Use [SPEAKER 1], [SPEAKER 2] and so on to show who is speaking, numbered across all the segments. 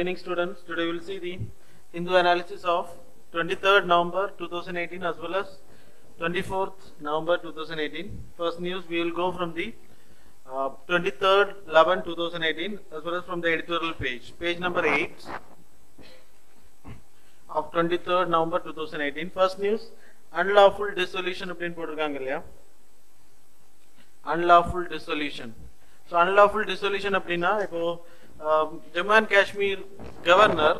[SPEAKER 1] evening, students. Today we will see the Hindu analysis of 23rd November 2018 as well as 24th November 2018. First news we will go from the uh, 23rd 11 2018 as well as from the editorial page. Page number 8 of 23rd November 2018. First news unlawful dissolution அப்படின்னு போட்டிருக்காங்க இல்லையா unlawful dissolution. So unlawful dissolution அப்படின்னா இப்போ Jammu and Kashmir governor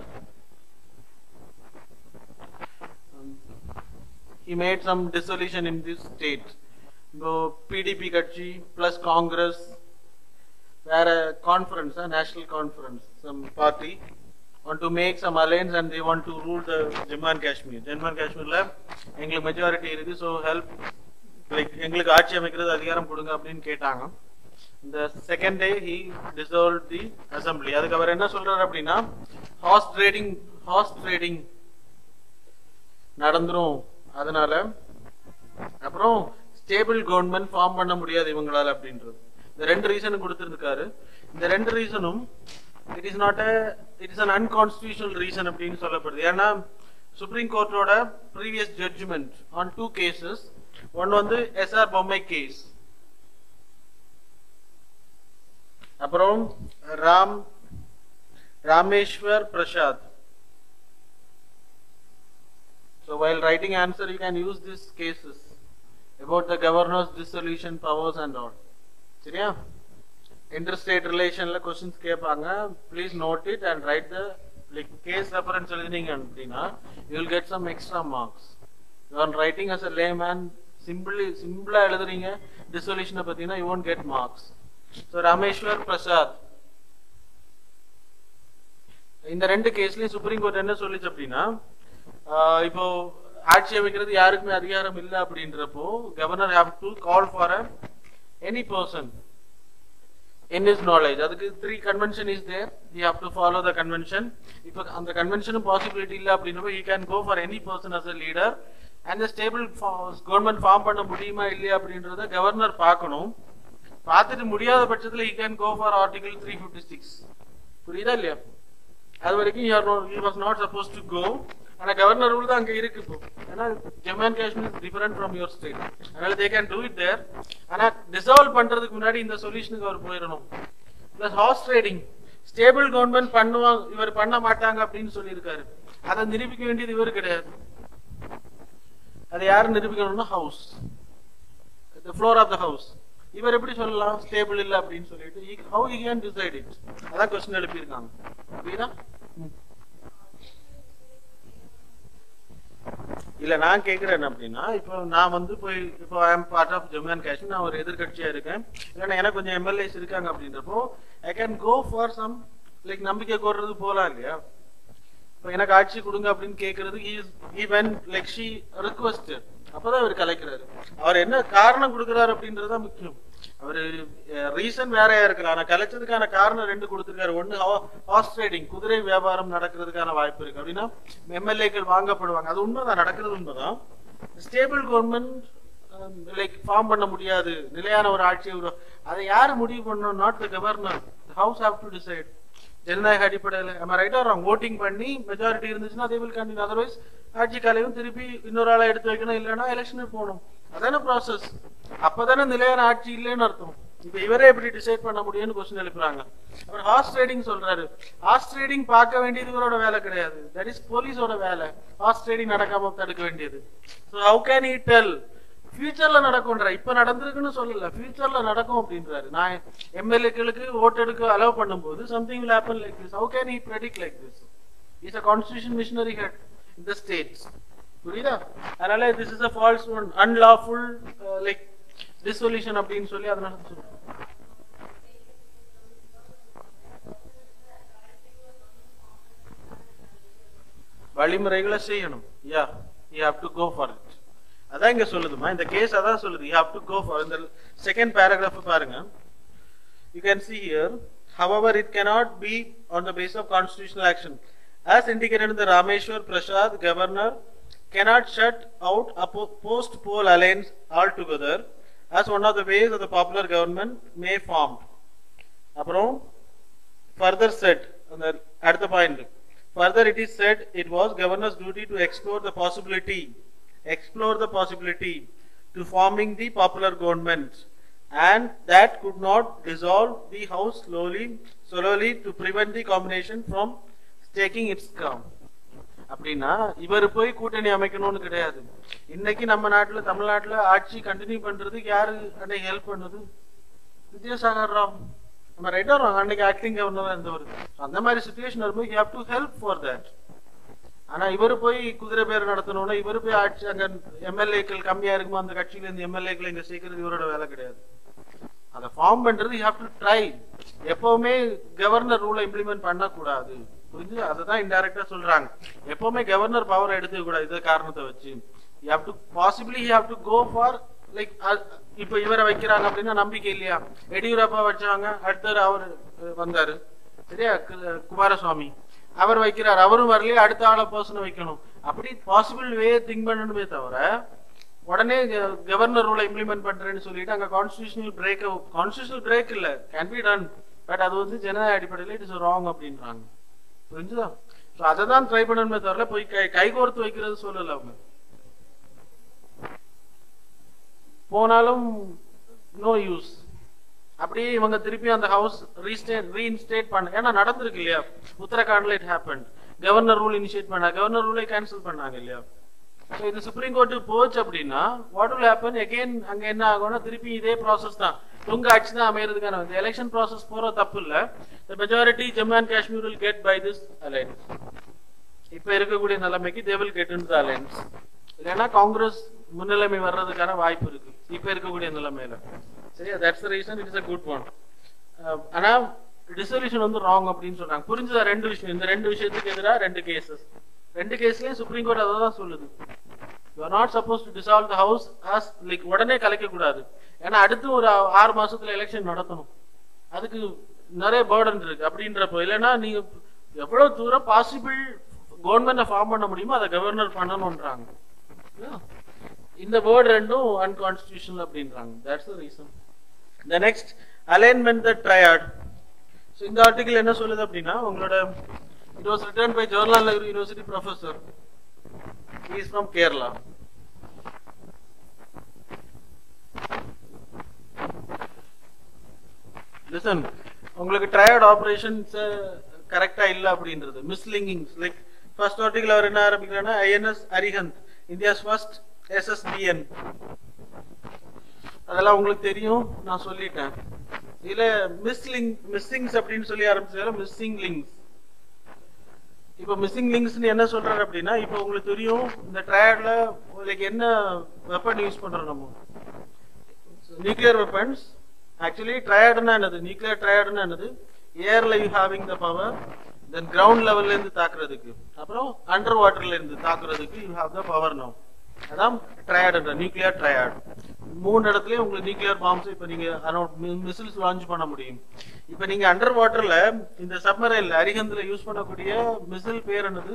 [SPEAKER 1] he made some dissolution in this state. இப்போ PDP கட்சி plus Congress வேற conference national conference some party want to make some alliance and they want to rule the Jammu and Kashmir. Jammu and Kashmirல எங்களுக்கு majority இருக்கு so help like எங்களுக்கு ஆட்சி அமைக்கிறது அதிகாரம் கொடுங்க அப்படின்னு கேட்டாங்க இந்த second day he dissolve the assembly அதுக்கு அவர் என்ன சொல்றாரு அப்படின்னா ஹார்ஸ் ட்ரேடிங் ஹார்ஸ் ட்ரேடிங் நடந்துரும் அதனால அப்புறம் ஸ்டேபிள் கவர்மெண்ட் ஃபார்ம் பண்ண முடியாது இவங்களால அப்படின்றது இந்த ரெண்டு ரீசனும் கொடுத்துருக்காரு இந்த ரெண்டு ரீசனும் it is not a it is an unconstitutional reason அப்படின்னு சொல்லப்படுது ஏன்னா சுப்ரீம் கோர்ட்டோட previous judgement on two cases one வந்து எஸ்ஆர் பொம்மை கேஸ் அப்புறம் Ram Rameshwar Prasad So while writing answer, you can use these cases about the governor's dissolution powers and all. சரியா interstate relationல questions கேட்பாங்க please note it and write the like case reference எழுதினீங்க அப்படின்னா you will get some extra marks you are writing as a layman simply சிம்பிளா எழுதுறீங்க dissolution பத்தினா you won't get marks so Rameshwar Prasad இந்த ரெண்டு கேஸ்லயும் supreme court என்ன சொல்லிச்சு அப்படின்னா இப்போ ஆட்சி அமைக்கிறது யாருக்குமே அதிகாரம் இல்லை அப்படின்றப்போ governor have to call for any person in is knowledge அதுக்கு three convention is there you have to follow the convention இப்போ அந்த கன்வென்ஷனும் பாசிபிலிட்டி இல்லை அப்படின்றப்போ you can go for any person as a leader and stable government form பண்ண முடியுமா இல்லையா அப்படின்றத கவர்னர் பார்க்கணும் பார்த்துட்டு முடியாத பட்சத்தில் you can go for article three fifty six புரியுதா இல்லையா அது வரைக்கும் you was not suppose to go ஆனா கவர்னர் ரூல் தான் அங்க இருக்கு இப்போ ஏன்னா Jammu and Kashmir is different from your state அதனால they can do it there ஆனா டிசால்வ் பண்றதுக்கு முன்னாடி இந்த சொல்யூஷனுக்கு அவர் போயிடணும் plus horse trading stable government பண்ணுவாங்க இவர் பண்ண மாட்டாங்க அப்படின்னு சொல்லியிருக்காரு அதை நிரூபிக்க வேண்டியது இவர் கிடையாது அதை யாரு நிரூபிக்கணும்னா house the floor of the house இவர் எப்படி சொல்லலாம் ஸ்டேபிள் இல்ல அப்படின்னு சொல்லிட்டு how you can decide it அதான் கொஸ்டின் எழுப்பியிருக்காங்க புரியுதா இல்ல நான் கேக்குறேன் அப்படின்னா இப்போ நான் வந்து போய் இப்போ I am part of Jammu and Kashmir நான் ஒரு எதிர்கட்சியா இருக்கேன் இல்லைன்னா எனக்கு கொஞ்சம் எம்எல்ஏஸ் இருக்காங்க அப்படின்றப்போ I can go for some like நம்பிக்கை கோர்றது போலாம் இல்லையா இப்போ எனக்கு ஆட்சி கொடுங்க அப்படின்னு கேட்கறது ஈவன் லைக் ஷி ரிக்வஸ்ட் அப்பதான் அவர் கலைக்கிறாரு அவர் என்ன காரணம் கொடுக்குறாரு அப்படின்றதா முக்கியம் அவரு ரீசன் வேறையா இருக்கலாம் ஆனா கலைச்சதுக்கான காரணம் ரெண்டு கொடுத்திருக்காரு ஒண்ணு ஹார்ஸ் ட்ரேடிங் குதிரை வியாபாரம் நடக்கிறதுக்கான வாய்ப்பு இருக்கு அப்படின்னா எம்எல்ஏக்கள் வாங்கப்படுவாங்க அது உண்மைதான் நடக்கிறது உண்மைதான் ஸ்டேபிள் கவர்மெண்ட் லைக் ஃபார்ம் பண்ண முடியாது நிலையான ஒரு ஆட்சி அதை யாரு முடிவு பண்ணணும் not the governor house have to decide ஜனநாயக அடிப்படையில் நம்ம ரைட் ஆகிறோம் ஓட்டிங் பண்ணி மெஜாரிட்டி இருந்துச்சுன்னா அதே வில் கண்டினியூ அதர்வைஸ் ஆட்சி காலையும் திருப்பி இன்னொரு ஆளை எடுத்து வைக்கணும் இல்லைன்னா எலெக்ஷனுக்கு போகணும் அதான ப்ராசஸ் அப்பதானே நிலையான ஆட்சி இல்லைன்னு அர்த்தம் இப்ப இவரே எப்படி டிசைட் பண்ண முடியும்னு கொஸ்டின் எழுப்புறாங்க அவர் ஹார்ஸ் ட்ரேடிங் சொல்றாரு ஹார்ஸ் ட்ரேடிங் பார்க்க வேண்டியது இவரோட வேலை கிடையாது தட் இஸ் போலீஸோட வேலை ஹார்ஸ் ட்ரேடிங் நடக்காம தடுக்க வேண்டியது so how can I tell ஃபியூச்சர்ல நடக்கும்ன்ற இப்ப நடந்திருக்குன்னு சொல்லல ஃபியூச்சர்ல நடக்கும் அப்படின்றாரு நான் எம்எல்ஏக்களுக்கு ஓட்டெடுக்க அலோவ் பண்ணும்போது something will happen like this how can I predict like this is a constitution machinery head in the states புரியுதா அதனால this is a false one unlawful like dissolution அப்படின்னு சொல்லி அதனால சொல்றேன் வழிமுறைகளை செய்யணும் yeah you have to go for it அதான் இங்க சொல்லுதுமா இந்த கேஸ் அதான் சொல்லுது you have to go for இந்த செகண்ட் பேராகிராஃப் பாருங்க you can see here however it cannot be on the basis of constitutional action as indicated in the rameshwar prasad governor cannot shut out a post poll alliance altogether as one of the ways of the popular government may formed அப்புறம் further said அந்த அடுத்த point further it is said it was governor's duty to explore the possibility explore the possibility to forming the popular government and that could not dissolve the house slowly slowly to prevent the combination from taking its ground அப்படின்னா இவர் போய் கூட்டணி அமைக்கணும்னு கிடையாது இன்னைக்கு நம்ம நாட்டுல தமிழ்நாட்டுல ஆட்சி கண்டினியூ பண்றதுக்கு யாரு அன்னைக்கு ஹெல்ப் பண்ணுது வித்யாசாகர் ராவ் நம்ம ரைட்டா வரோம் அன்னைக்கு ஆக்டிங் கவர்னரா இருந்தவர் அந்த மாதிரி சுச்சுவேஷன் வரும்போது you have to help for that ஆனா இவரு போய் குதிரை பேர் நடத்தணும்னா இவரு போய் ஆட்சி அங்க எம்எல்ஏக்கள் கம்மியா இருக்குமோ அந்த கட்சியில இருந்து எம்எல்ஏக்கள் இங்க சேர்க்கறது இவரோட வேலை கிடையாது அதை ஃபார்ம் பண்றது யூ ஹேவ் டு ட்ரை எப்பவுமே கவர்னர் ரூலை இம்ப்ளிமெண்ட் பண்ணக்கூடாது புரிஞ்சு அதை தான் இன்டைரக்டா சொல்றாங்க எப்பவுமே கவர்னர் பவர் எடுத்துக்க கூடாது இதை காரணத்தை வச்சு you have to possibly you have to go for like இப்ப இவரை வைக்கிறாங்க அப்படின்னா நம்பிக்கை இல்லையா எடியூரப்பா வச்சாங்க அடுத்தவர் அவர் வந்தாரு சரியா கு- குமாரசுவாமி அவர் வைக்கிறார் அவரும் வரலையே அடுத்த ஆளை பர்சனை வைக்கணும் அப்படி பாசிபிள் வே திங்க் பண்ணணுமே தவிர உடனே கவர்னர் ரூலை இம்ப்ளிமெண்ட் பண்றேன்னு சொல்லிட்டு அங்க கான்ஸ்டியூஷனல் பிரேக் கான்ஸ்டியூஷனல் பிரேக் இல்ல கேன் பி டன் பட் அது வந்து ஜனநாயக அடிப்படையில் இட் இஸ் ராங் அப்படின்றாங்க புரிஞ்சுதா ஸோ அதை தான் ட்ரை பண்ணணுமே தவிர போய் கை கைகோர்த்து வைக்கிறது சொல்லல அவங்க போனாலும் நோ யூஸ் அப்படியே இவங்க திருப்பி அந்த ஹவுஸ் ரீஸ்டேட் ரீஇன்ஸ்டேட் பண்ண ஏன்னா நடந்திருக்கு இல்லையா உத்தரகாண்ட்ல it happen governor rule initiate பண்ணா கவர்னர் ரூலை கேன்சல் பண்ணாங்க இல்லையா ஸோ இது சுப்ரீம் கோர்ட்டுக்கு போச்சு அப்படின்னா வாட் will happen again அங்க என்ன ஆகும்னா திருப்பி இதே ப்ராசஸ் தான் உங்க ஆட்சி தான் அமையறதுக்கான இந்த எலெக்ஷன் ப்ராசஸ் போற தப்பு இல்ல the majority Jammu and Kashmir will get by this alliance இப்ப இருக்கக்கூடிய நிலைமைக்கு they will get into the alliance இல்லைன்னா காங்கிரஸ் முன்னிலைமை வர்றதுக்கான வாய்ப்பு இருக்கு இப்ப இருக்கக்கூடிய நிலைமையில சரியா that's reason it is a good one ஆனா டிசல்யூஷன் வந்து ராங் அப்படின்னு சொல்றாங்க புரிஞ்சுதா ரெண்டு விஷயம் இந்த ரெண்டு விஷயத்துக்கு எதிராக ரெண்டு கேசஸ் ரெண்டு கேஸ்லயும் சுப்ரீம் கோர்ட் அதை தான் சொல்லுது you are not suppose to dissolve the house as like உடனே கலைக்க கூடாது ஏன்னா அடுத்து ஒரு ஆறு மாசத்துல எலெக்ஷன் நடத்தணும் அதுக்கு நிறைய பேர்டன் இருக்கு அப்படின்றப்போ இல்லைன்னா நீங்க எவ்வளவு தூரம் பாசிபிள் கவர்மெண்ட்டை ஃபார்ம் பண்ண முடியுமோ அதை கவர்னர் பண்ணணும்ன்றாங்க Yeah. இந்த வேர்ட் ரெண்டும் அன்கான்ஸ்டியூஷனல் அப்படின்றாங்க that's the reason the next alignment the triad so இந்த ஆர்டிகல் என்ன சொல்லுது அப்படின்னா உங்களோட it was return by Jawaharlal Nehru university professor is from Kerala listen உங்களுக்கு ட்ரையாட் ஆபரேஷன்ஸ் கரெக்டா இல்ல அப்படின்றது மிஸ்லிங்கிங்ஸ் லைக் ஃபர்ஸ்ட் ஆர்டிகல் அவர் என்ன ஆரம்பிக்கிறாருன்னா INS Arihant India's first SSBN அதெல்லாம் உங்களுக்கு தெரியும் நான் சொல்லிட்டேன் இதுல மிஸ்லிங் மிஸ்ஸிங்ஸ் அப்படின்னு சொல்லி ஆரம்பிச்சதால மிஸ்ஸிங் லிங்க்ஸ் இப்போ மிஸ்ஸிங் லிங்க்ஸ்னு என்ன சொல்றாரு அப்படின்னா இப்போ உங்களுக்கு தெரியும் இந்த ட்ரையாட்ல உங்களுக்கு என்ன வெப்பன் யூஸ் பண்றோம் நம்ம நியூக்ளியர் வெப்பன்ஸ் ஆக்சுவலி ட்ரையாடுனா என்னது நியூக்ளியர் ட்ரையாடுனா என்னது ஏர்ல you having the power then ground லெவல்ல இருந்து தாக்குறதுக்கு அப்புறம் அண்டர் வாட்டர்ல இருந்து தாக்குறதுக்கு you have the power no அதான் ட்ரையாட் நியூக்ளியர் ட்ரையாட் மூணு இடத்துலயும் உங்களுக்கு நியூக்ளியர் பாம்ஸ் இப்ப நீங்க மிசில்ஸ் லான்ச் பண்ண முடியும் இப்ப நீங்க அண்டர் வாட்டர்ல இந்த சப்மரைன்ல அரிகந்தில் யூஸ் பண்ணக்கூடிய மிசில் பேர் என்னது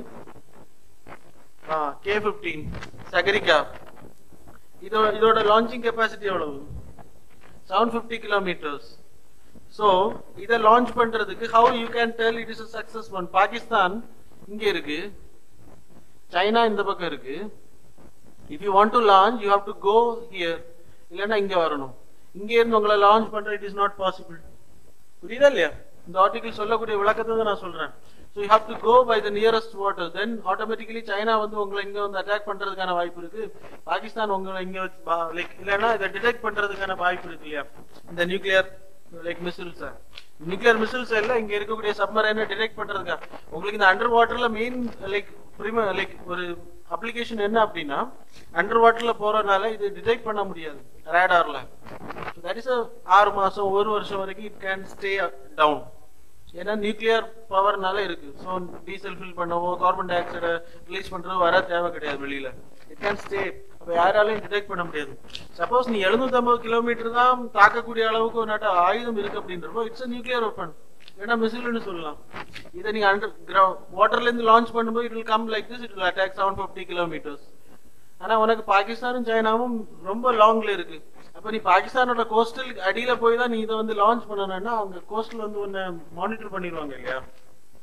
[SPEAKER 1] கே பிப்டீன் சகரிகா இதோட இதோட லான்ச்சிங் கெப்பாசிட்டி எவ்வளவு செவன் ஃபிஃப்டி கிலோமீட்டர்ஸ் ஸோ இதை லான்ச் பண்றதுக்கு how you can tell it is a success one Pakistan இங்க இருக்கு சைனா இந்த பக்கம் இருக்கு if you want to launch you have to go here இல்லைன்னா இங்க வரணும் இங்க இருந்து உங்களை லான்ச் பண்ற இட் இஸ் நாட் பாசிபிள் புரியுதா இல்லையா இந்த ஆர்டிகல் சொல்லக்கூடிய விளக்கத்தை தான் நான் சொல்றேன் so you have to go by the nearest water then automatically China வந்து உங்களை இங்க வந்து அட்டாக் பண்றதுக்கான வாய்ப்பு இருக்கு பாகிஸ்தான் உங்களை இங்க லைக் இல்லைன்னா இதை டிடெக்ட் பண்றதுக்கான வாய்ப்பு இருக்கு இல்லையா இந்த nuclear like missiles nuclear missiles எல்லாம் இங்க இருக்கக்கூடிய சப்மரைனை டிடெக்ட் பண்றதுக்கா உங்களுக்கு இந்த அண்டர் வாட்டர்ல மெயின் லைக் பிரிம லைக் ஒரு அப்ளிகேஷன் என்ன அப்படின்னா அண்டர் வாட்டர்ல போறதுனால இது டிடெக்ட் பண்ண முடியாது ரேடார்ல தட் இஸ் ஆறு மாசம் ஒரு வருஷம் வரைக்கும் இட் கேன் ஸ்டே டவுன் ஏன்னா நியூக்ளியர் பவர்னால இருக்கு ஸோ டீசல் ஃபில் பண்ணவோ கார்பன் டை ஆக்சைடை ரிலீஸ் பண்றதோ வர தேவை கிடையாது வெளியில இட் கேன் ஸ்டே அப்ப யாராலையும் டிடெக்ட் பண்ண முடியாது சப்போஸ் நீ 750 கிலோமீட்டர் தான் தாக்கக்கூடிய அளவுக்கு ஒரு நாட்டு ஆயுதம் இருக்கு அப்படின்றப்போ இட்ஸ் நியூக்ளியர் வெப்பன் வேணா மிசில்னு சொல்லலாம் இதை நீங்க அண்டர் வாட்டர்ல இருந்து லான்ச் பண்ணும்போது it will come like this it will attack seven fifty kilometres ஆனா உனக்கு பாகிஸ்தானும் சைனாவும் ரொம்ப லாங்ல இருக்கு அப்ப நீ பாகிஸ்தானோட கோஸ்டல் அடியில போய் தான் நீ இதை வந்து லான்ச் பண்ணணும்னா அவங்க கோஸ்டல் வந்து உன்னை மானிட்டர் பண்ணிடுவாங்க இல்லையா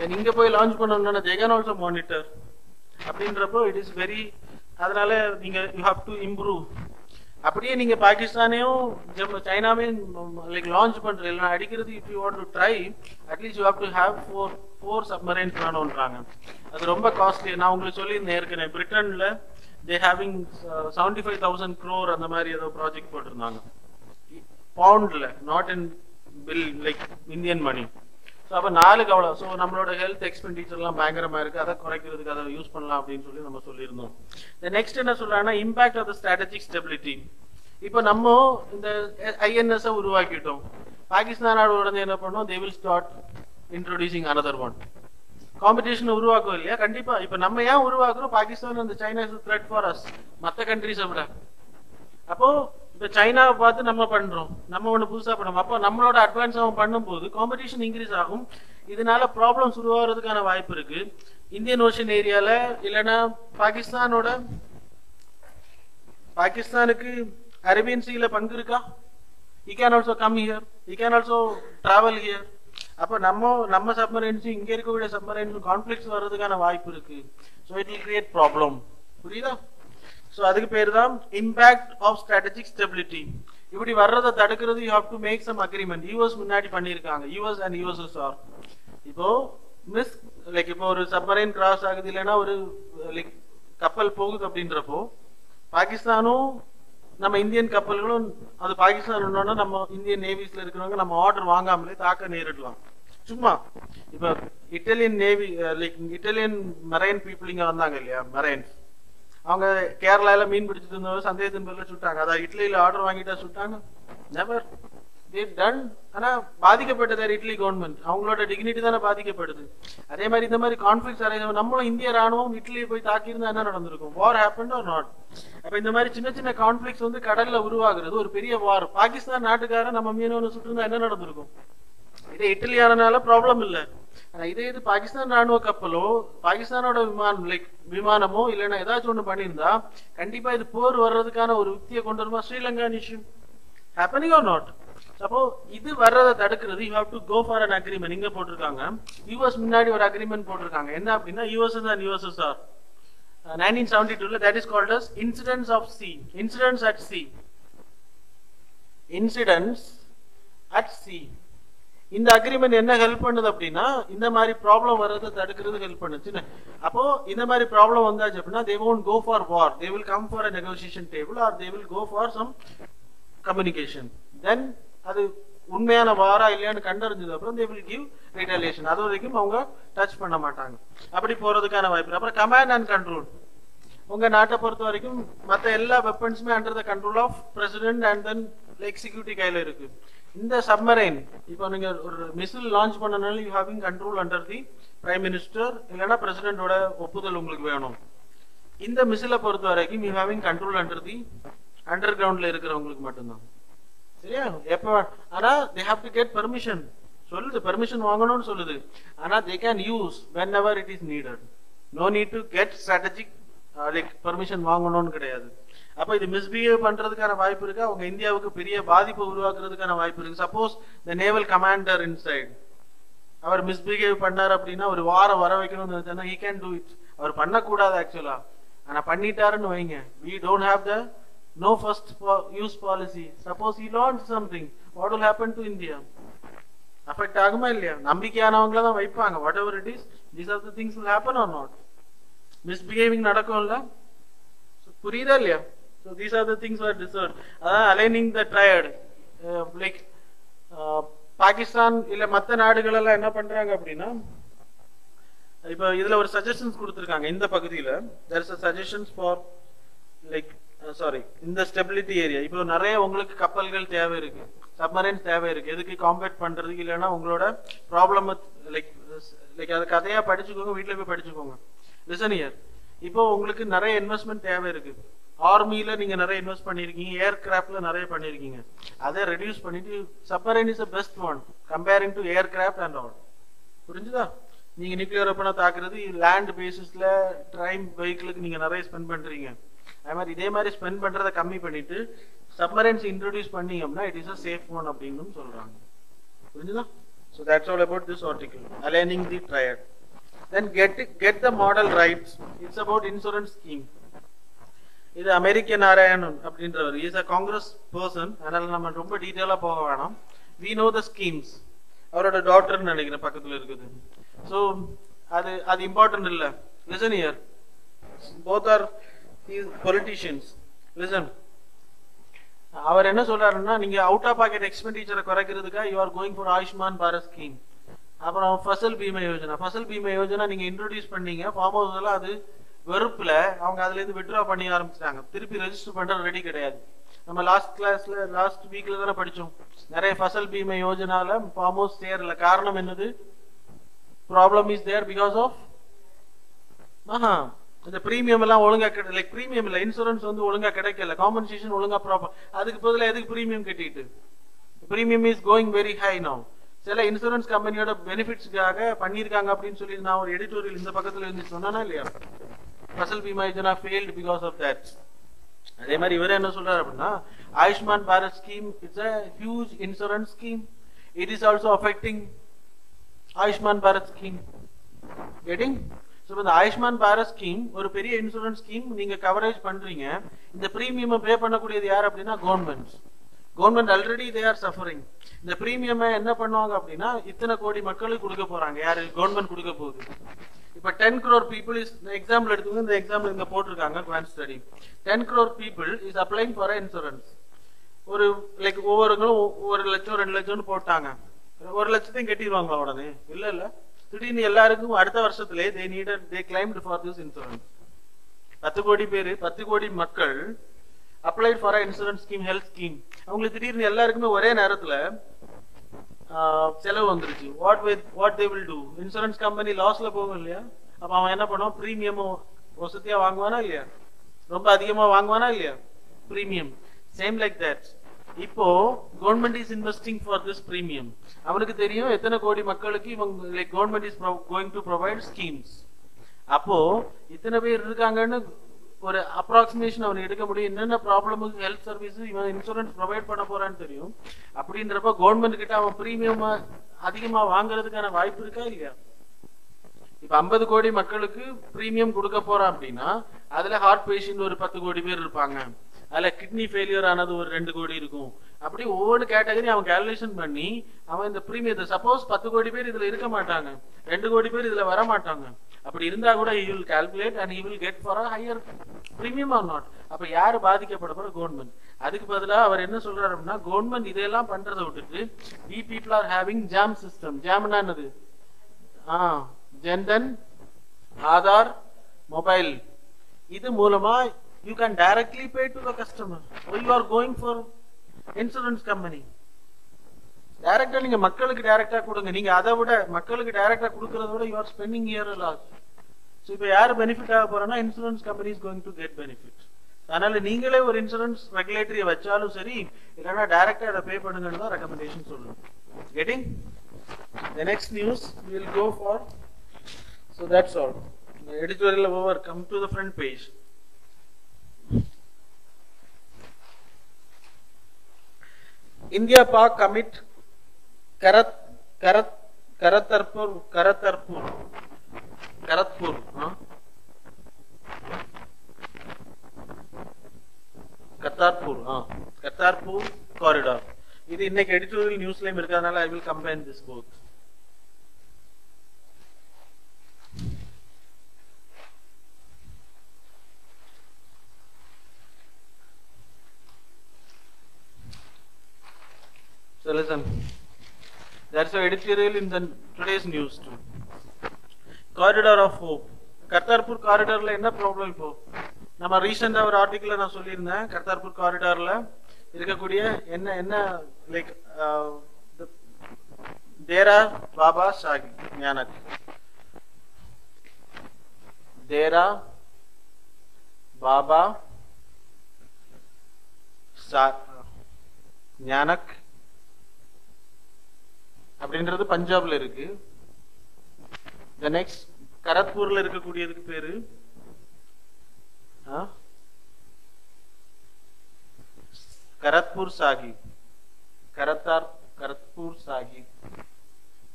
[SPEAKER 1] தென் இங்க போய் லான்ச் பண்ணணும்னா they can ஆல்சோ மானிட்டர் அப்படின்றப்போ இட் இஸ் வெரி அதனால நீங்க யூ ஹாவ் டு இம்ப்ரூவ் அப்படியே நீங்க பாகிஸ்தானையும் ஜம்மு- சைனாவையும் லைக் லான்ச் பண்றது இல்லைன்னா அடிக்கிறது if you want to try at least you have to have four four submarines வேணும்ன்றாங்க அது ரொம்ப காஸ்ட்லி நான் உங்களுக்கு சொல்லியிருந்தேன் ஏற்கனவே பிரிட்டன்ல they having seventy five thousand crore அந்த மாதிரி ஏதோ ப்ராஜெக்ட் போட்டிருந்தாங்க பவுண்ட்ல not in bill like Indian money so அப்போ நாலுக்கு அவ்வளோ ஸோ நம்மளோட ஹெல்த் எக்ஸ்பெண்டிச்சர்லாம் பயங்கரமா இருக்கு அதை குறைக்கிறதுக்கு அதை யூஸ் பண்ணலாம் அப்படின்னு சொல்லி நம்ம சொல்லியிருந்தோம் நெக்ஸ்ட் என்ன சொல்றாங்கன்னா impact of the strategic stability இப்போ நம்ம இந்த ஐஎன்எஸ் உருவாக்கிட்டோம் பாகிஸ்தானோட உடனே என்ன பண்ணோம் they will start introducing another one competition உருவாக்கும் இல்லையா கண்டிப்பா இப்ப நம்ம ஏன் உருவாக்குறோம் பாகிஸ்தான் அந்த China is threat for us மத்த கண்ட்ரிஸை விட அப்போ இப்ப சைனாவை பார்த்து நம்ம பண்றோம் நம்ம ஒண்ணு புதுசா பண்ணோம் அப்போ நம்மளோட அட்வான்ஸ் அவன் பண்ணும்போது காம்படிஷன் இன்க்ரீஸ் ஆகும் இதனால ப்ராப்ளம்ஸ் உருவாகிறதுக்கான வாய்ப்பு இருக்கு இந்தியன் ஓஷன் ஏரியால இல்லைன்னா பாகிஸ்தானோட பாகிஸ்தானுக்கு அரேபியன் சீல பங்கு இருக்கா he can also come here he can also travel here அப்ப நம்ம நம்ம சப்மரைன்ஸும் இங்க இருக்கக்கூடிய சப்மரைன்ஸும் கான்ஃபிளிக்ஸ் வர்றதுக்கான வாய்ப்பு இருக்கு so it will create problem புரியுதா ஸோ அதுக்கு பேர் தான் இம்பாக்ட் ஆஃப் ஸ்ட்ராட்டஜிக் ஸ்டெபிலிட்டி இப்படி வர்றதை தடுக்கிறது you have to make some agreement US முன்னாடி பண்ணியிருக்காங்க யூஎஸ் அண்ட் யூஎஸ்எஸ்ஆர் இப்போ மிஸ் லைக் இப்போ ஒரு சப்மரைன் கிராஸ் ஆகுது இல்லைன்னா ஒரு லைக் கப்பல் போகுது அப்படின்றப்போ பாகிஸ்தானும் நம்ம இந்தியன் கப்பல்களும் அது பாகிஸ்தான் ஒன்னொன்னா நம்ம இந்தியன் நேவிஸ்ல இருக்கிறவங்க நம்ம ஆர்டர் வாங்காமலே தாக்க நேரிடலாம் சும்மா இப்ப Italian navy like Italian marine people இங்க வந்தாங்க இல்லையா மரைன்ஸ் அவங்க கேரளால மீன் பிடிச்சிட்டு இருந்தவங்க சந்தேகத்தின் பேர்ல சுட்டாங்க அதான் இட்லியில ஆர்டர் வாங்கிட்டா சுட்டாங்க நெவர் தே டன் ஆனா பாதிக்கப்பட்டது இட்லி கவர்மெண்ட் அவங்களோட டிக்னிட்டி தானே பாதிக்கப்படுது அதே மாதிரி இந்த மாதிரி கான்ஃபிளிக்ஸ் அரை நம்மளும் இந்திய ராணுவம் இட்லியை போய் தாக்கியிருந்தா என்ன நடந்திருக்கும் வார் ஹேப்பன் ஆர் நாட் அப்ப இந்த மாதிரி சின்ன சின்ன கான்ஃபிளிக்ஸ் வந்து கடல்ல உருவாகுறது ஒரு பெரிய வார் பாகிஸ்தான் நாட்டுக்காரன் நம்ம மீனவனை சுட்டுருந்தா என்ன நடந்திருக்கும் இதே இட்டலி ஆனனால ப்ராப்ளம் இல்ல ஆனா இதே இது பாகிஸ்தான் ராணுவ கப்பலோ பாகிஸ்தானோட விமானம் லைக் விமானமோ இல்லைன்னா ஏதாச்சும் ஒண்ணு பண்ணியிருந்தா கண்டிப்பா இது போர் வர்றதுக்கான ஒரு யுக்தியை கொண்டு வருமா Sri Lanka issue happening or not அப்போ இது வர்றதை தடுக்கிறது you have to go for an agreement இங்க போட்டிருக்காங்க யூஎஸ் முன்னாடி ஒரு அக்ரிமெண்ட் போட்டிருக்காங்க என்ன அப்படின்னா USS and USSR nineteen seventy டூல that is called as incidents of sea incidents at sea incidents at sea இந்த அக்ரிமெண்ட் என்ன ஹெல்ப் பண்ணுது அப்படின்னா இந்த மாதிரி ப்ராப்ளம் வர்றதை தடுக்கிறது ஹெல்ப் பண்ணுச்சு என்ன? அப்போ இந்த மாதிரி ப்ராப்ளம் வந்தாச்சு அப்படின்னா தே won't go for war they will come for a negotiation table or they will go for some communication then அது உண்மையான வாரா இல்லையான்னு கண்டறிஞ்சது அப்புறம் தே வில் கிவ் ரிட்டாலியேஷன் அது வரைக்கும் அவங்க டச் பண்ண மாட்டாங்க அப்படி போறதுக்கான வாய்ப்பு இருக்கு. அப்புறம் கமாண்ட் அண்ட் கண்ட்ரோல் உங்க நாட்டை பொறுத்த வரைக்கும் மத்த எல்லா வெப்பன்ஸுமே under the control of president and then executive கையில இருக்கு இந்த சப்மரைன் இப்போ நீங்க ஒரு மிசில் லான்ச் பண்ணனால you having control under the prime minister இல்லைன்னா பிரசிடென்டோட ஒப்புதல் உங்களுக்கு வேணும் இந்த மிசிலை பொறுத்த வரைக்கும் you having control under the under கிரவுண்ட்ல இருக்கிறவங்களுக்கு மட்டும்தான் சரியா எப்ப ஆனா they have to get permission சொல்லுது பெர்மிஷன் வாங்கணும்னு சொல்லுது ஆனா they can use whenever it is needed no need to get strategic like permission வாங்கணும்னு கிடையாது அப்ப இது மிஸ்பிஹேவ் பண்றதுக்கான வாய்ப்பு இருக்கு அவங்க இந்தியாவுக்கு பெரிய பாதிப்பு உருவாக்குறதுக்கான வாய்ப்பு இருக்கு suppose the naval commander inside அவர் மிஸ்பிஹேவ் பண்ணார் அப்படின்னா ஒரு வாரம் வர வைக்கணும்னு நினைச்சா ஹி கேன் டூ இட் அவர் பண்ணக்கூடாது ஆக்சுவலா ஆனா பண்ணிட்டாருன்னு வைங்க we don't have the no first use policy suppose he launch something what will happen to India affect ஆகுமா இல்லையா நம்பிக்கையானவங்கள தான் வைப்பாங்க whatever it is these are the things will happen or not misbehaving நடக்கும்ல So, புரியுதா இல்லையா so these are the things are deserve அதான் aligning the triad like Pakistan இல்ல மத்த நாடுகள் எல்லாம் என்ன பண்றாங்க அப்படின்னா இப்போ இதுல ஒரு சஜஷன்ஸ் கொடுத்துருக்காங்க இந்த பகுதியில there is suggestions for like sorry இந்த ஸ்டெபிலிட்டி ஏரியா இப்போ நிறைய உங்களுக்கு கப்பல்கள் தேவை இருக்கு சப்மரைன்ஸ் தேவை இருக்கு எதுக்கு காம்பேட் பண்றதுக்கு இல்லைன்னா உங்களோட ப்ராப்ளம் லைக் லைக் அது கதையா படிச்சுக்கோங்க வீட்ல போய் படிச்சுக்கோங்க லிசன் இயர் இப்போ உங்களுக்கு நிறைய இன்வெஸ்ட்மெண்ட் தேவை இருக்கு ஆர்மியில நீங்க நிறைய இன்வெஸ்ட் பண்ணிருக்கீங்க ஏர் கிராஃப்ட்ல நிறைய பண்ணிருக்கீங்க அதை ரெடியூஸ் பண்ணிட்டு submarine is best one comparing to aircraft and all புரிஞ்சுதா நீங்க நியூக்ளியர் வெப்பனை தாக்குறது லேண்ட் பேசிஸ்ல ட்ரைம் வெஹிக்கிளுக்கு நீங்க நிறைய ஸ்பெண்ட் பண்றீங்க அதே மாதிரி இதே மாதிரி ஸ்பெண்ட் பண்றதை கம்மி பண்ணிட்டு சப்மரைன்ஸ் இன்ட்ரோடியூஸ் பண்ணீங்க அப்படின்னா it is a safe one அப்படின்னு சொல்றாங்க புரிஞ்சுதா So that's all about this article. Aligning the triad. Then get get the model right. It's about insurance scheme. இது அமெரிக்க நாராயணன் அப்படின்றவர் இஸ் அ காங்கிரஸ் பர்சன் அதனால நம்ம ரொம்ப டீட்டெயிலா போக வேணாம் வி நோ த ஸ்கீம்ஸ் அவரோட டாக்டர்னு நினைக்கிறேன் பக்கத்துல இருக்குது ஸோ அது அது இம்பார்ட்டன்ட் இல்ல listen year both are politicians listen அவர் என்ன சொல்றாருன்னா நீங்க அவுட் ஆஃப் பாக்கெட் எக்ஸ்பெண்டிச்சரை குறைக்கிறதுக்காக you are going for Ayushman Bharat scheme அப்புறம் ஃபசல் பீமா யோஜனா ஃபசல் பீமா யோஜனா நீங்க இன்ட்ரோடியூஸ் பண்ணீங்க ஃபார்ம் ஹவுஸ் எல்லாம் அது வெறுப்புல அவங்க அதுல இருந்து வித்ட்ரா பண்ணி ஆரம்பிச்சிட்டாங்க திருப்பி ரெஜிஸ்டர் பண்ற ரெடி கிடையாது நம்ம லாஸ்ட் கிளாஸ்ல லாஸ்ட் வீக்ல தானே படிச்சோம் நிறைய ஃபசல் பீமா யோஜனால ஃபார்ம் ஹவுஸ் சேரல காரணம் என்னது problem is there because of ஆஹா இந்த பிரீமியம் எல்லாம் ஒழுங்கா கிடை லைக் பிரீமியம் இல்ல இன்சூரன்ஸ் வந்து ஒழுங்கா கிடைக்கல காம்பன்சேஷன் ஒழுங்கா ப்ராப்பர் அதுக்கு பதிலா எதுக்கு பிரீமியம் கட்டிட்டு premium is going very high now சில இன்சூரன்ஸ் கம்பெனியோட பெனிஃபிட்ஸ்க்காக பண்ணியிருக்காங்க அப்படின்னு சொல்லி நான் ஒரு எடிட்டோரியல் இந்த பக்கத்துல இருந்து சொன்னா இல்லையா Fasal Bima Yojana failed because of that அதே மாதிரி இவர் என்ன சொல்றாரு அப்படின்னா Ayushman Bharat scheme it's a huge insurance scheme it is also affecting Ayushman Bharat scheme getting so இந்த ஆயுஷ்மான் பாரத் ஸ்கீம் ஒரு பெரிய இன்சூரன்ஸ் ஸ்கீம் நீங்க கவரேஜ் பண்றீங்க இந்த பிரீமியம் பே பண்ணக்கூடியது யார் அப்படின்னா government government already they are suffering இந்த பிரீமியம் என்ன பண்ணுவாங்க அப்படின்னா இத்தனை கோடி மக்களுக்கு கொடுக்க போறாங்க யாரு கவர்மெண்ட் கொடுக்க போகுது இப்ப ten crore people is example எடுத்துக்கோங்க இந்த எக்ஸாம்பிள் இங்க போட்டிருக்காங்க குவான் study ten crore people is applying for insurance ஒரு லைக் ஒவ்வொருங்களும் ஒரு லட்சம் ரெண்டு லட்சம்னு போட்டாங்க ஒரு லட்சத்தையும் கட்டிடுவாங்களா உடனே இல்ல இல்ல திடீர்னு எல்லாருக்கும் அடுத்த வருஷத்துலயே they needed they claimed for this insurance பத்து கோடி பேர் பத்து கோடி மக்கள் applied for insurance scheme health scheme அவங்களுக்கு திடீர்னு எல்லாருக்குமே ஒரே நேரத்துல ஆஹ், செலவு வந்துருச்சு what with what they will do insurance company லாஸ்ல போகும் இல்லையா அப்ப அவன் என்ன பண்ணுவான் பிரீமியமும் வசதியா வாங்குவானா இல்லையா ரொம்ப அதிகமா வாங்குவானா இல்லையா பிரீமியம் சேம் லைக் தட் இப்போ government is investing for this premium அவனுக்கு தெரியும் எத்தனை கோடி மக்களுக்கு இவங்க like government is going to provide schemes அப்போ இத்தனை பேர் இருக்காங்கன்னு ஒரு அப்ராக்சிமேஷன் அவன் எடுக்க முடியும் என்னென்ன ப்ராப்ளமுக்கு ஹெல்த் சர்வீஸ் இவன் இன்சூரன்ஸ் ப்ரொவைட் பண்ண போறான்னு தெரியும் அப்படின்றப்ப கவர்மெண்ட் கிட்ட அவன் பிரீமியம் அதிகமா வாங்குறதுக்கான வாய்ப்பு இருக்கா இல்லையா இப்ப 50 கோடி மக்களுக்கு பிரீமியம் கொடுக்க போறான் அப்படின்னா அதுல ஹார்ட் பேஷண்ட் ஒரு பத்து கோடி பேர் இருப்பாங்க அதுல கிட்னி ஃபெயிலியர் ஆனது ஒரு ரெண்டு கோடி இருக்கும் அப்படி ஒவ்வொரு கேட்டகரி அவன் கால்குலேஷன் பண்ணி அவன் இந்த பிரீமியத்தை சப்போஸ் பத்து கோடி பேர் இதுல இருக்க மாட்டாங்க ரெண்டு கோடி பேர் இதுல வர மாட்டாங்க அப்படி இருந்தா கூட he will calculate and he will get for a higher premium or not அப்ப யாரு பாதிக்கப்பட போற கவர்மெண்ட் அதுக்கு பதிலா அவர் என்ன சொல்றாரு அப்படின்னா கவர்மெண்ட் இதெல்லாம் பண்றதை விட்டுட்டு we people are having jam system ஜாம்னா என்னது ஆ ஜன்தன் ஆதார் மொபைல் இது மூலமா you can directly pay to the customer you are going for insurance company டைரக்டா நீங்க மக்களுக்கு டைரக்டா கொடுங்க நீங்க அதை விட மக்களுக்கு டைரக்டா கொடுக்கறத விட you are spending year loss so இப்போ யார் பெனிஃபிட் ஆக போறோம்னா insurance company is going to get benefit அதனால நீங்களே ஒரு இன்சூரன்ஸ் ரெகுலேட்டரியை வச்சாலும் சரி இல்லைன்னா டைரக்டா அதை பே பண்ணுங்கன்னு தான் ரெக்கமெண்டேஷன் சொல்லணும் getting The next news we will go for. So that's all. The editorial over. Come to the front page. India Pak commit Karat Karat Karatarpur Karatarpur Karatpur. Huh? Kartarpur ஆ கத்தார்பூர் காரிடார் இது இன்னைக்கு எடிட்டோரியல் நியூஸ்லயும் இருக்கிறதுனால I will combine this both So listen, that's the editorial in the today's news too. Corridor of Hope. Kartarpur காரிடார்ல என்ன problem இப்போ நம்ம ரீசெண்டா ஒரு ஆர்டிக்கல்ல நான் சொல்லியிருந்தேன் கர்த்தார்பூர் காரிடார்ல இருக்கக்கூடிய என்ன என்ன லைக் தேரா பாபா ஷாகி ஞானக் தேரா பாபா சா- ஞானக் அப்படின்றது பஞ்சாப்ல இருக்கு த நெக்ஸ்ட் கரத்பூர்ல இருக்கக்கூடியதுக்கு பேரு ஆ? கரத்பூர் சாஹிப் கரத்தார் கரத்பூர் சாஹிப்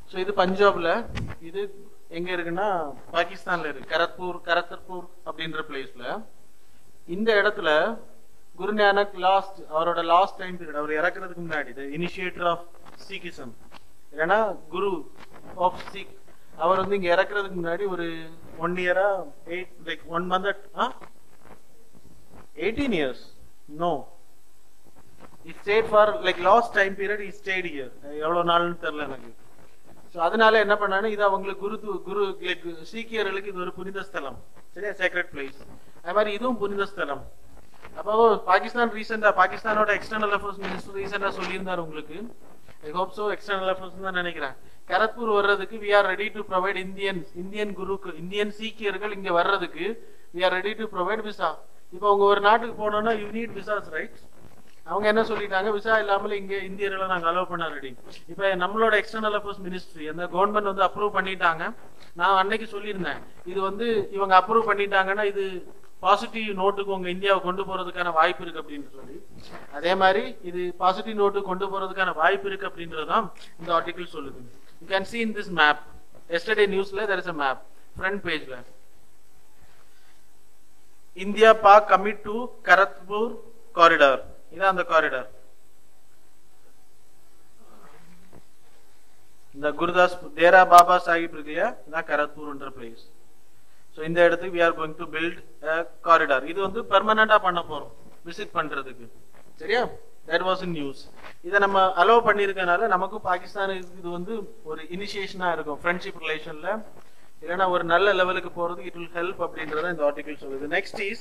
[SPEAKER 1] ஸோ இது பஞ்சாப்ல இது எங்க இருக்குன்னா பாகிஸ்தான்ல இருக்கு கரத்பூர் கரத்தர்பூர் அப்படின்ற பிளேஸ்ல இந்த இடத்துல குரு நானக் லாஸ்ட் அவரோட லாஸ்ட் டைம் பீரியட் அவர் இறக்குறதுக்கு முன்னாடி த இனிஷியேட்டர் ஆஃப் சீக்கிசம் ஏன்னா குரு ஆஃப் சீக் அவர் வந்து இங்க இறக்குறதுக்கு முன்னாடி ஒரு ஒன் இயரா eight like one month eighteen years no he stayed for like last time period he stayed here எவ்வளவு நாள்னு தெரியல எனக்கு ஸோ அதனால என்ன பண்ணானு இது அவங்களுக்கு குரு து- குரு like சீக்கியர்களுக்கு இது ஒரு புனித ஸ்தலம் சரியா சேக்ரெட் பிளேஸ் அது மாதிரி இதுவும் புனித ஸ்தலம் அப்போ பாகிஸ்தான் ரீசெண்டா பாகிஸ்தானோட எக்ஸ்டர்னல் அஃபேர்ஸ் மினிஸ்டர் ரீசெண்டா சொல்லியிருந்தாரு உங்களுக்கு I hope so external affairs தான் நினைக்கிறேன் கரத்பூர் வர்றதுக்கு we are ready to provide Indian Indian குருக்கு இந்தியன் சீக்கியர்கள் இங்க வர்றதுக்கு we are ready to provide visa இப்போ உங்க ஒரு நாட்டுக்கு போனோம்னா யூ நீட் விசாஸ் ரைட் அவங்க என்ன சொல்லிட்டாங்க விசா இல்லாமல் இங்க இந்தியர்களை நாங்க அலோவ் பண்ண ரெடி இப்ப நம்மளோட எக்ஸ்டர்னல் அஃபேர்ஸ் மினிஸ்ட்ரி அந்த கவர்மெண்ட் வந்து அப்ரூவ் பண்ணிட்டாங்க நான் அன்னைக்கு சொல்லியிருந்தேன் இது வந்து இவங்க அப்ரூவ் பண்ணிட்டாங்கன்னா இது பாசிட்டிவ் நோட்டுக்கு உங்க இந்தியாவை கொண்டு போறதுக்கான வாய்ப்பு இருக்கு அப்படின்னு சொல்லி அதே மாதிரி இது பாசிட்டிவ் நோட்டு கொண்டு போறதுக்கான வாய்ப்பு இருக்கு அப்படின்றதுதான் இந்த ஆர்டிகிள் சொல்லுது you can see in this map yesterday நியூஸ்ல there is a map front பேஜ்ல India Pak commit to Kartarpur corridor இதான் அந்த காரிடார் இந்த குருதாஸ் தேரா பாபா சாஹிப் இருக்கு இல்லையா இதான் கரத்பூர்ன்ற பிளேஸ் ஸோ இந்த இடத்துக்கு we are going to build corridor இது வந்து பெர்மனண்டா பண்ண போறோம் விசிட் பண்றதுக்கு சரியா தட் வாஸ் இன் நியூஸ் இதை நம்ம அலோவ் பண்ணியிருக்கனால நமக்கும் பாகிஸ்தானுக்கு இது வந்து ஒரு இனிஷியேஷனா இருக்கும் ஃப்ரெண்ட்ஷிப் ரிலேஷன்ல இல்லைன்னா ஒரு நல்ல லெவலுக்கு போறதுக்கு இட் வில் ஹெல்ப் அப்படின்றத இந்த ஆர்டிகல் சொல்லுது next is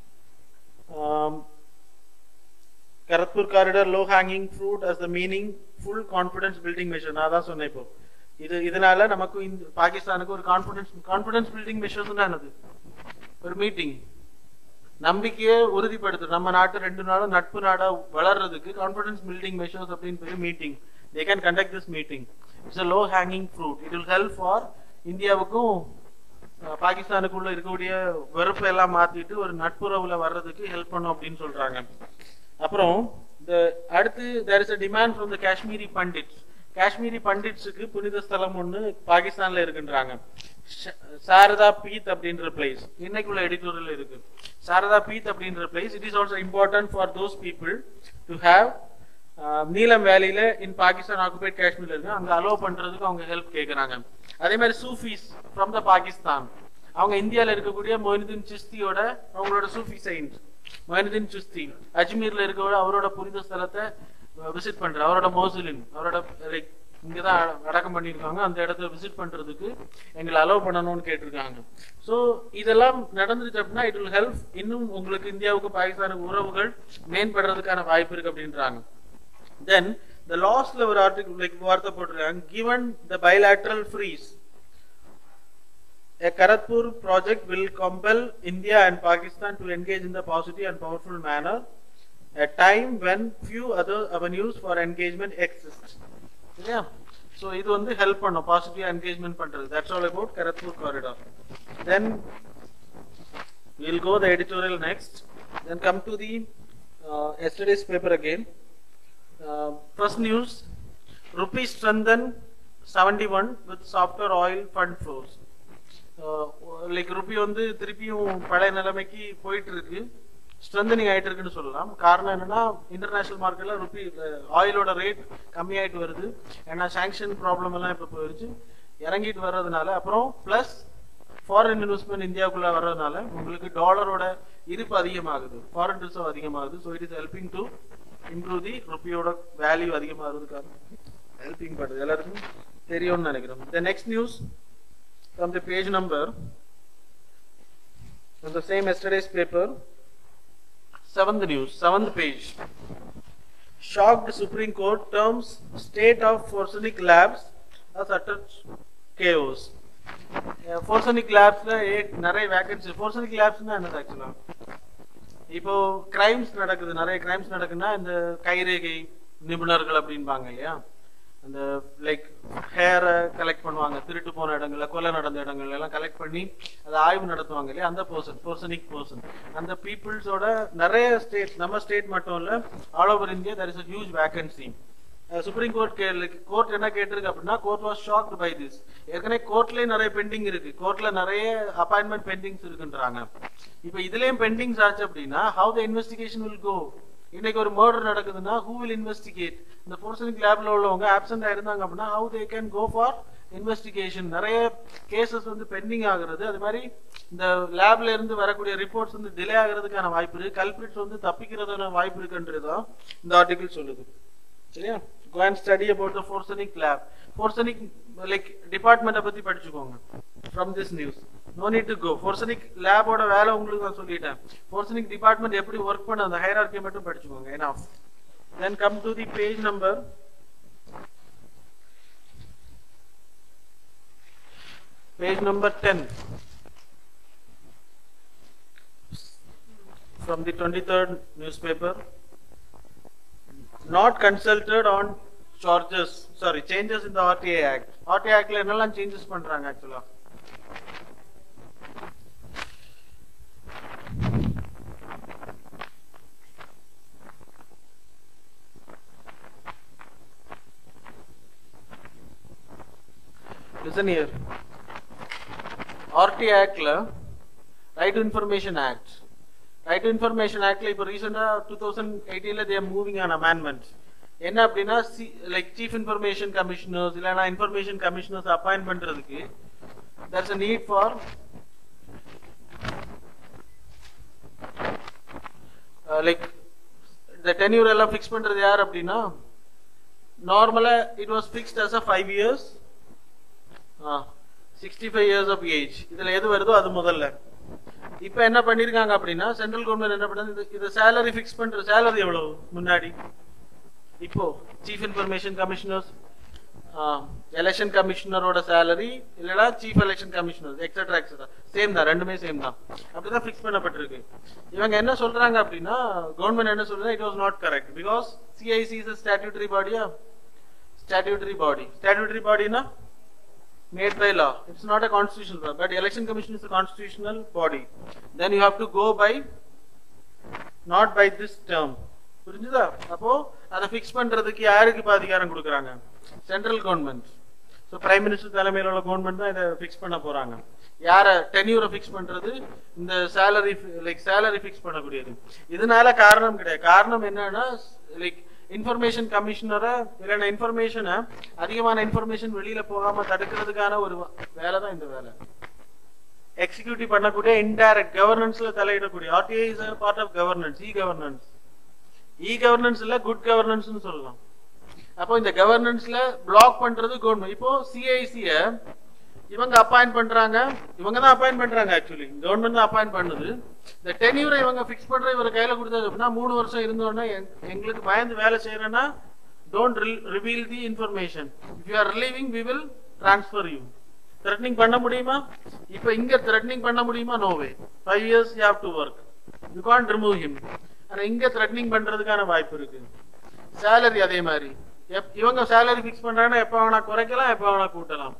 [SPEAKER 1] Kartarpur corridor low hanging fruit as the meaningful confidence building measure நான் தான் சொன்னேன் இப்போ இது இதனால நமக்கு இந்த பாகிஸ்தானுக்கு ஒரு கான்ஃபிடன்ஸ் கான்ஃபிடன்ஸ் பில்டிங் மெஷர்ஸ் என்னது ஒரு மீட்டிங் நம்பிக்கையை உறுதிப்படுத்தும் நம்ம நாட்டு ரெண்டு நாளும் நட்பு நாடா வளர்றதுக்கு கான்ஃபிடன்ஸ் பில்டிங் மெஷர்ஸ் அப்படின்னு சொல்லி meeting they can conduct this meeting it's a low hanging fruit it will help for இந்தியாவுக்கும் அஹ், பாகிஸ்தானுக்குள்ள இருக்கக்கூடிய வெறுப்பை எல்லாம் மாத்திட்டு ஒரு நட்புறவுல வர்றதுக்கு ஹெல்ப் பண்ணும் அப்படின்னு சொல்றாங்க அப்புறம் இந்த அடுத்து there is a demand from the Kashmiri Pandits Kashmiri பண்டிட்ஸுக்கு புனித ஸ்தலம் ஒண்ணு பாகிஸ்தான்ல இருக்குன்றாங்க ஷ- சாரதா பீத் அப்படின்ற பிளேஸ் இன்னைக்குள்ள எடிட்டோரியல் இருக்கு சாரதா பீத் அப்படின்ற place it is also important for those people to have Neelam வேலியில இன் பாகிஸ்தான் ஆக்குபைட் காஷ்மீர்ல இருக்கு அங்க அலோவ் பண்றதுக்கு அவங்க ஹெல்ப் கேக்குறாங்க அதே மாதிரி சூஃபீஸ் ஃப்ரம் த பாகிஸ்தான் அவங்க இந்தியால இருக்கக்கூடிய மொயினுதீன் சிஸ்தியோட அவங்களோட சூஃபி சைன்ஸ் மொயினுதீன் சிஸ்தி அஜ்மீர்ல இருக்க அவரோட புனித ஸ்தலத்தை விசிட் பண்ற அவரோட மோசுலின் அவரோட லைக் இங்கதான் அட- அடக்கம் பண்ணியிருக்காங்க அந்த இடத்த விசிட் பண்றதுக்கு எங்களை அலோவ் பண்ணணும்னு கேட்டிருக்காங்க ஸோ இதெல்லாம் நடந்துச்சு அப்படின்னா இட் வில் ஹெல்ப் இன்னும் உங்களுக்கு இந்தியாவுக்கு பாகிஸ்தானுக்கு உறவுகள் மேம்படுறதுக்கான வாய்ப்பு இருக்கு அப்படின்றாங்க தென் த லாஸ்ட்ல ஒரு ஆர்டிகல் லைக் வார்த்தை போட்டிருக்காங்க given the bilateral freeze A Karatpur project will compel India and Pakistan to engage in the positive and powerful manner at a time when few other avenues for engagement exist. சரியா so இது வந்து help பண்ணும் positive engagement பண்றது that's all about Kartarpur corridor then we'll go the editorial next then come to the uh, yesterday's paper again uh, first news rupee strengthen 71 with softer oil fund flows like rupee வந்து திருப்பியும் பழைய நிலைமைக்கு போயிட்டு இருக்கு strengthening ஆயிட்டு இருக்குன்னு சொல்லலாம் காரணம் என்னன்னா இன்டர்நேஷனல் மார்க்கெட்ல ருபி ஆயிலோட ரேட் கம்மியாயிட்டு வருது ஏன்னா சாங்ஷன் ப்ராப்ளம் எல்லாம் இப்ப போயிருச்சு இறங்கிட்டு வர்றதுனால அப்புறம் பிளஸ் ஃபாரின் இன்வெஸ்ட்மெண்ட் இந்தியாவுக்குள்ள வர்றதுனால உங்களுக்கு டாலரோட இருப்பு அதிகமாகுது ஃபாரின் ரிசர்வ் அதிகமாகுது so it is helping to improve the ருபியோட வேல்யூ அதிகமாகிறதுக்காக ஹெல்பிங் பண்ணுது எல்லாருக்கும் தெரியும்னு நினைக்கிறோம் the next news from the page number from the same yesterday's paper seventh news seventh page shocked supreme court terms state of forsenic labs as utter chaos forensic லேப்ஸ்ல நிறைய vacancy ஃபோர்சனிக் லேப்ஸ்னா என்னது ஆக்சுவலா இப்போ கிரைம்ஸ் நடக்குது நிறைய கிரைம்ஸ் நடக்குதுன்னா இந்த கைரேகை நிபுணர்கள் அப்படின்பாங்க இல்லையா அந்த லைக் ஹேரை கலெக்ட் பண்ணுவாங்க திருட்டு போன இடங்கள்ல கொலை நடந்த இடங்கள்ல எல்லாம் கலெக்ட் பண்ணி அதை ஆய்வு நடத்துவாங்க இல்லையா அந்த பர்சன் பர்சனிக் பர்சன் அந்த பீப்புள்ஸோட நிறைய ஸ்டேட் நம்ம ஸ்டேட் மட்டும் இல்ல all over India there is a huge vacancy supreme court court என்ன கேட்டிருக்கு அப்படின்னா court was shocked by this ஏற்கனவே கோர்ட்லயே நிறைய பெண்டிங் இருக்கு கோர்ட்ல நிறைய அப்பாயின்மெண்ட் பெண்டிங்ஸ் இருக்குன்றாங்க இப்போ இதுலயும் பெண்டிங்ஸ் ஆச்சு அப்படின்னா how the investigation will go இன்னைக்கு ஒரு மர்டர் நடக்குதுன்னா ஹூ வில் இன்வெஸ்டிகேட் இந்த போர்சனிக் லேப்ல உள்ளவங்க ஆப்சென்ட் ஆயிருந்தாங்க அப்படின்னா how they can go for investigation நிறைய கேசஸ் வந்து பெண்டிங் ஆகுறது அது மாதிரி இந்த லேப்ல இருந்து வரக்கூடிய ரிப்போர்ட்ஸ் வந்து டிலே ஆகுறதுக்கான வாய்ப்பு இருக்கு கல்பிரிட்ஸ் வந்து தப்பிக்கிறதுக்கான வாய்ப்பு இருக்குன்றதுதான் இந்த ஆர்டிகிள் சொல்லுது சரியா go and study about the forsenic lab forsenic like டிபார்ட்மெண்ட்டை பத்தி படிச்சுக்கோங்க from this news no need to go forsenic lab ஓட வேலை உங்களுக்கு நான் சொல்லிட்டேன் forsenic டிபார்ட்மெண்ட் எப்படி ஒர்க் பண்ண அந்த ஹைரார்கி மட்டும் படிச்சுக்கோங்க enough then come to the page number page number 10 from the 23rd newspaper not consulted on charges sorry changes in the RTA act RTA actல என்னெல்லாம் changes பண்றாங்க ஆக்சுவலா listen here RTA actல right to information act right to information ஆக்ட்ல இப்போ ரீசெண்டா two thousand எயிட்டீன்ல there moving on amendment என்ன அப்படின்னா லைக் சீஃப் இன்ஃபர்மேஷன் கமிஷனர்ஸ் இல்லைனா இன்ஃபர்மேஷன் கமிஷனர்ஸ் அப்பாயின்ட் பண்றதுக்கு that's a need for like இந்த டென்யூர் எல்லாம் ஃபிக்ஸ் பண்றது யார் அப்படின்னா நார்மலா it was fixed as a five years sixty five years of age இதுல எது வருதோ அது முதல்ல இப்ப என்ன பண்ணிருக்காங்க அப்படின்னா சென்ட்ரல் கவர்மெண்ட் என்ன பண்ணது இது- இது சேலரி ஃபிக்ஸ் பண்ற சேலரி எவ்வளவு முன்னாடி இப்போ சீஃப் இன்ஃபர்மேஷன் கமிஷனர்ஸ் எலெக்ஷன் கமிஷனரோட சேலரி இல்லனா chief election commissioner etcetera etcetera same தான் ரெண்டுமே சேம் தான் அப்படிதான் ஃபிக்ஸ் பண்ணப்பட்டிருக்கு இவங்க என்ன சொல்றாங்க அப்படின்னா கவர்மெண்ட் என்ன சொல்றாங்க it was not correct because CIC is statutory பாடியா ஸ்டாட்யூட்டரி பாடி ஸ்டாட்யூட்டரி பாடினா made by law. It's not a constitutional law, but election commission is a constitutional body. Then you have to go by not by this term. புரிஞ்சுதா அப்போ அதை fix பண்றதுக்கு யாருக்கு இப்ப அதிகாரம் கொடுக்குறாங்க central government so prime minister தலைமையில் உள்ள கவர்மெண்ட் தான் இதை ஃபிக்ஸ் பண்ண போறாங்க யார டென்யூரை ஃபிக்ஸ் பண்றது இந்த சேலரி லைக் சேலரி ஃபிக்ஸ் பண்ணக்கூடியது இதனால காரணம் கிடையாது காரணம் என்னன்னா லைக் இன்ஃபர்மேஷன் கமிஷனரை இல்லைன்னா இன்ஃபர்மேஷனை அதிகமான இன்ஃபர்மேஷன் வெளியில போகாம தடுக்கிறதுக்கான ஒரு வேலை தான் இந்த வேலை எக்ஸிக்யூட்டிவ் பண்ணக்கூடிய இன்டைரக்ட் கவர்னன்ஸ்ல தலையிடக்கூடிய RTI is part of governance e governance e governance இல்ல குட் கவர்னன்ஸ்னு சொல்லலாம் அப்போ இந்த கவர்னன்ஸ்ல பிளாக் பண்றது கவர்மெண்ட் இப்போ சிஐசிய இவங்க அப்பாயிண்ட் பண்றாங்க இவங்க தான் அப்பாயிண்ட் பண்றாங்க ஆக்சுவலி கவர்மெண்ட் தான் அப்பாயிண்ட் பண்ணுது இந்த டென்யூரை இவங்க ஃபிக்ஸ் பண்ற இவர் கையில கொடுத்தது அப்படின்னா மூணு வருஷம் இருந்தோடனே எங்களுக்கு பயந்து வேலை செய்யறேன்னா don't reveal the information if you are relieving we will transfer you threatening பண்ண முடியுமா இப்போ இங்க த்ரெட்னிங் பண்ண முடியுமா no way five years you have to work you can't remove him ஆனா இங்க த்ரெட்னிங் பண்றதுக்கான வாய்ப்பு இருக்கு சேலரி அதே மாதிரி எப்- இவங்க சேலரி ஃபிக்ஸ் பண்றாங்கன்னா எப்ப வேணா குறைக்கலாம் எப்ப வேணா கூட்டலாம்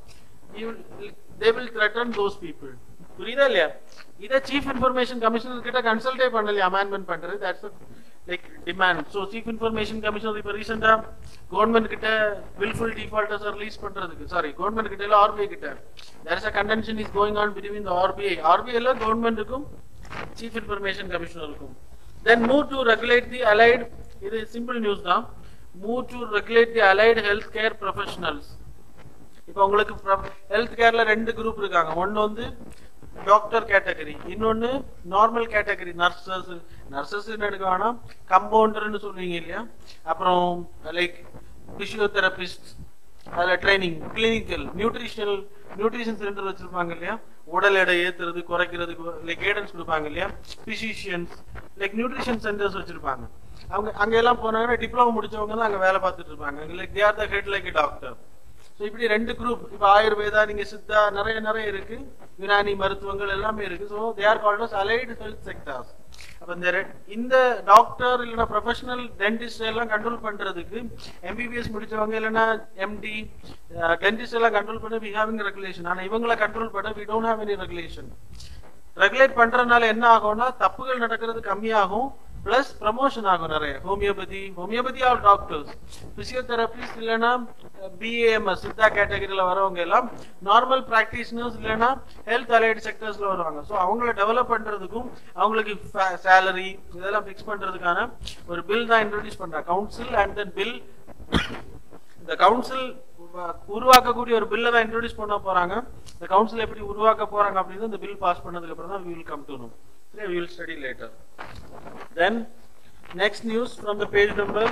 [SPEAKER 1] they will threaten those people புரியுதா இல்லையா இதை சீஃப் இன்ஃபர்மேஷன் கமிஷனர் கிட்ட கன்சல்டே பண்ணலையா அமெண்ட்மெண்ட் பண்றது that's like demand so chief information commissioner இப்போ ரீசெண்டா கவர்மெண்ட் கிட்ட வில்ஃபுல் டிஃபால்ட்டர்ஸ் ரிலீஸ் பண்றதுக்கு சாரி கவர்மெண்ட் கிட்ட இல்ல ஆர்பிஐ கிட்ட there is a contention is going on between the RBI ஆர்பிஐல கவர்மெண்ட்டுக்கும் சீஃப் இன்ஃபர்மேஷன் கமிஷனருக்கும் then move to regulate the allied இது சிம்பிள் நியூஸ் தான் move to regulate the allied health care professionals இப்போ உங்களுக்கு ஹெல்த் கேர்ல ரெண்டு குரூப் இருக்காங்க ஒன்னு வந்து டாக்டர் கேட்டகரி இன்னொன்னு நார்மல் கேட்டகரி நர்சஸ் நர்சஸ் எடுக்க வேணாம் கம்பவுண்டர்னு சொல்லுவீங்க இல்லையா அப்புறம் லைக் பிசியோதெரபிஸ்ட் அதுல training clinical nutritional nutrition centre வச்சிருப்பாங்க இல்லையா உடல் எடை ஏத்துறது குறைக்கிறதுக்கு லைக் கைடன்ஸ் கொடுப்பாங்க இல்லையா பிசிஷியன்ஸ் லைக் நியூட்ரிஷன் சென்டர்ஸ் வச்சிருப்பாங்க அவங்க அங்க எல்லாம் போனாங்கன்னா டிப்ளமோ முடிச்சவங்க தான் அங்க வேலை பார்த்துட்டு இருப்பாங்க like they are the head like doctor so இப்படி ரெண்டு குரூப் இப்போ ஆயுர்வேதா நீங்க சித்தா நிறைய நிறைய இருக்கு யுனானி மருத்துவங்கள் எல்லாமே இருக்கு so they are called as allied health sectors அப்போ இந்த ரெ- இந்த டாக்டர் இல்லைன்னா ப்ரொஃபஷனல் டென்டிஸ்ட் எல்லாம் கண்ட்ரோல் பண்றதுக்கு எம்பிபிஎஸ் முடிச்சவங்க இல்லைன்னா எம்டி டென்டிஸ்ட் எல்லாம் கண்ட்ரோல் பண்ண வி ஹேவிங் ரெகுலேஷன் ஆனா இவங்களை கண்ட்ரோல் பண்ண we don't have any regulation regulate பண்றதுனால என்ன ஆகும்னா தப்புகள் நடக்கிறது கம்மியாகும் பிளஸ் ப்ரமோஷன் ஆகும் நிறைய homeopathy homeopathy all doctors physiotherapist இல்லைன்னா பிஏஎம்எஸ் சித்தா கேட்டகரியில் வரவங்க எல்லாம் நார்மல் ப்ராக்டிஷனர்ஸ் இல்லைன்னா ஹெல்த் அலைடு செக்டர்ஸ்ல வருவாங்க ஸோ அவங்கள டெவலப் பண்றதுக்கும் அவங்களுக்கு சேலரி இதெல்லாம் ஃபிக்ஸ் பண்றதுக்கான ஒரு பில் தான் இன்ட்ரடியூஸ் பண்றாங்க கவுன்சில் அண்ட் தென் பில் இந்த கவுன்சில் உருவாக்கக்கூடிய ஒரு பில்லை தான் இன்ட்ரோடியூஸ் பண்ண போறாங்க இந்த கவுன்சில் எப்படி உருவாக்க போறாங்க அப்படின்னு இந்த பில் பாஸ் பண்ணதுக்கு அப்புறம் தான் we will come to know சரி we will study later then next news from the page number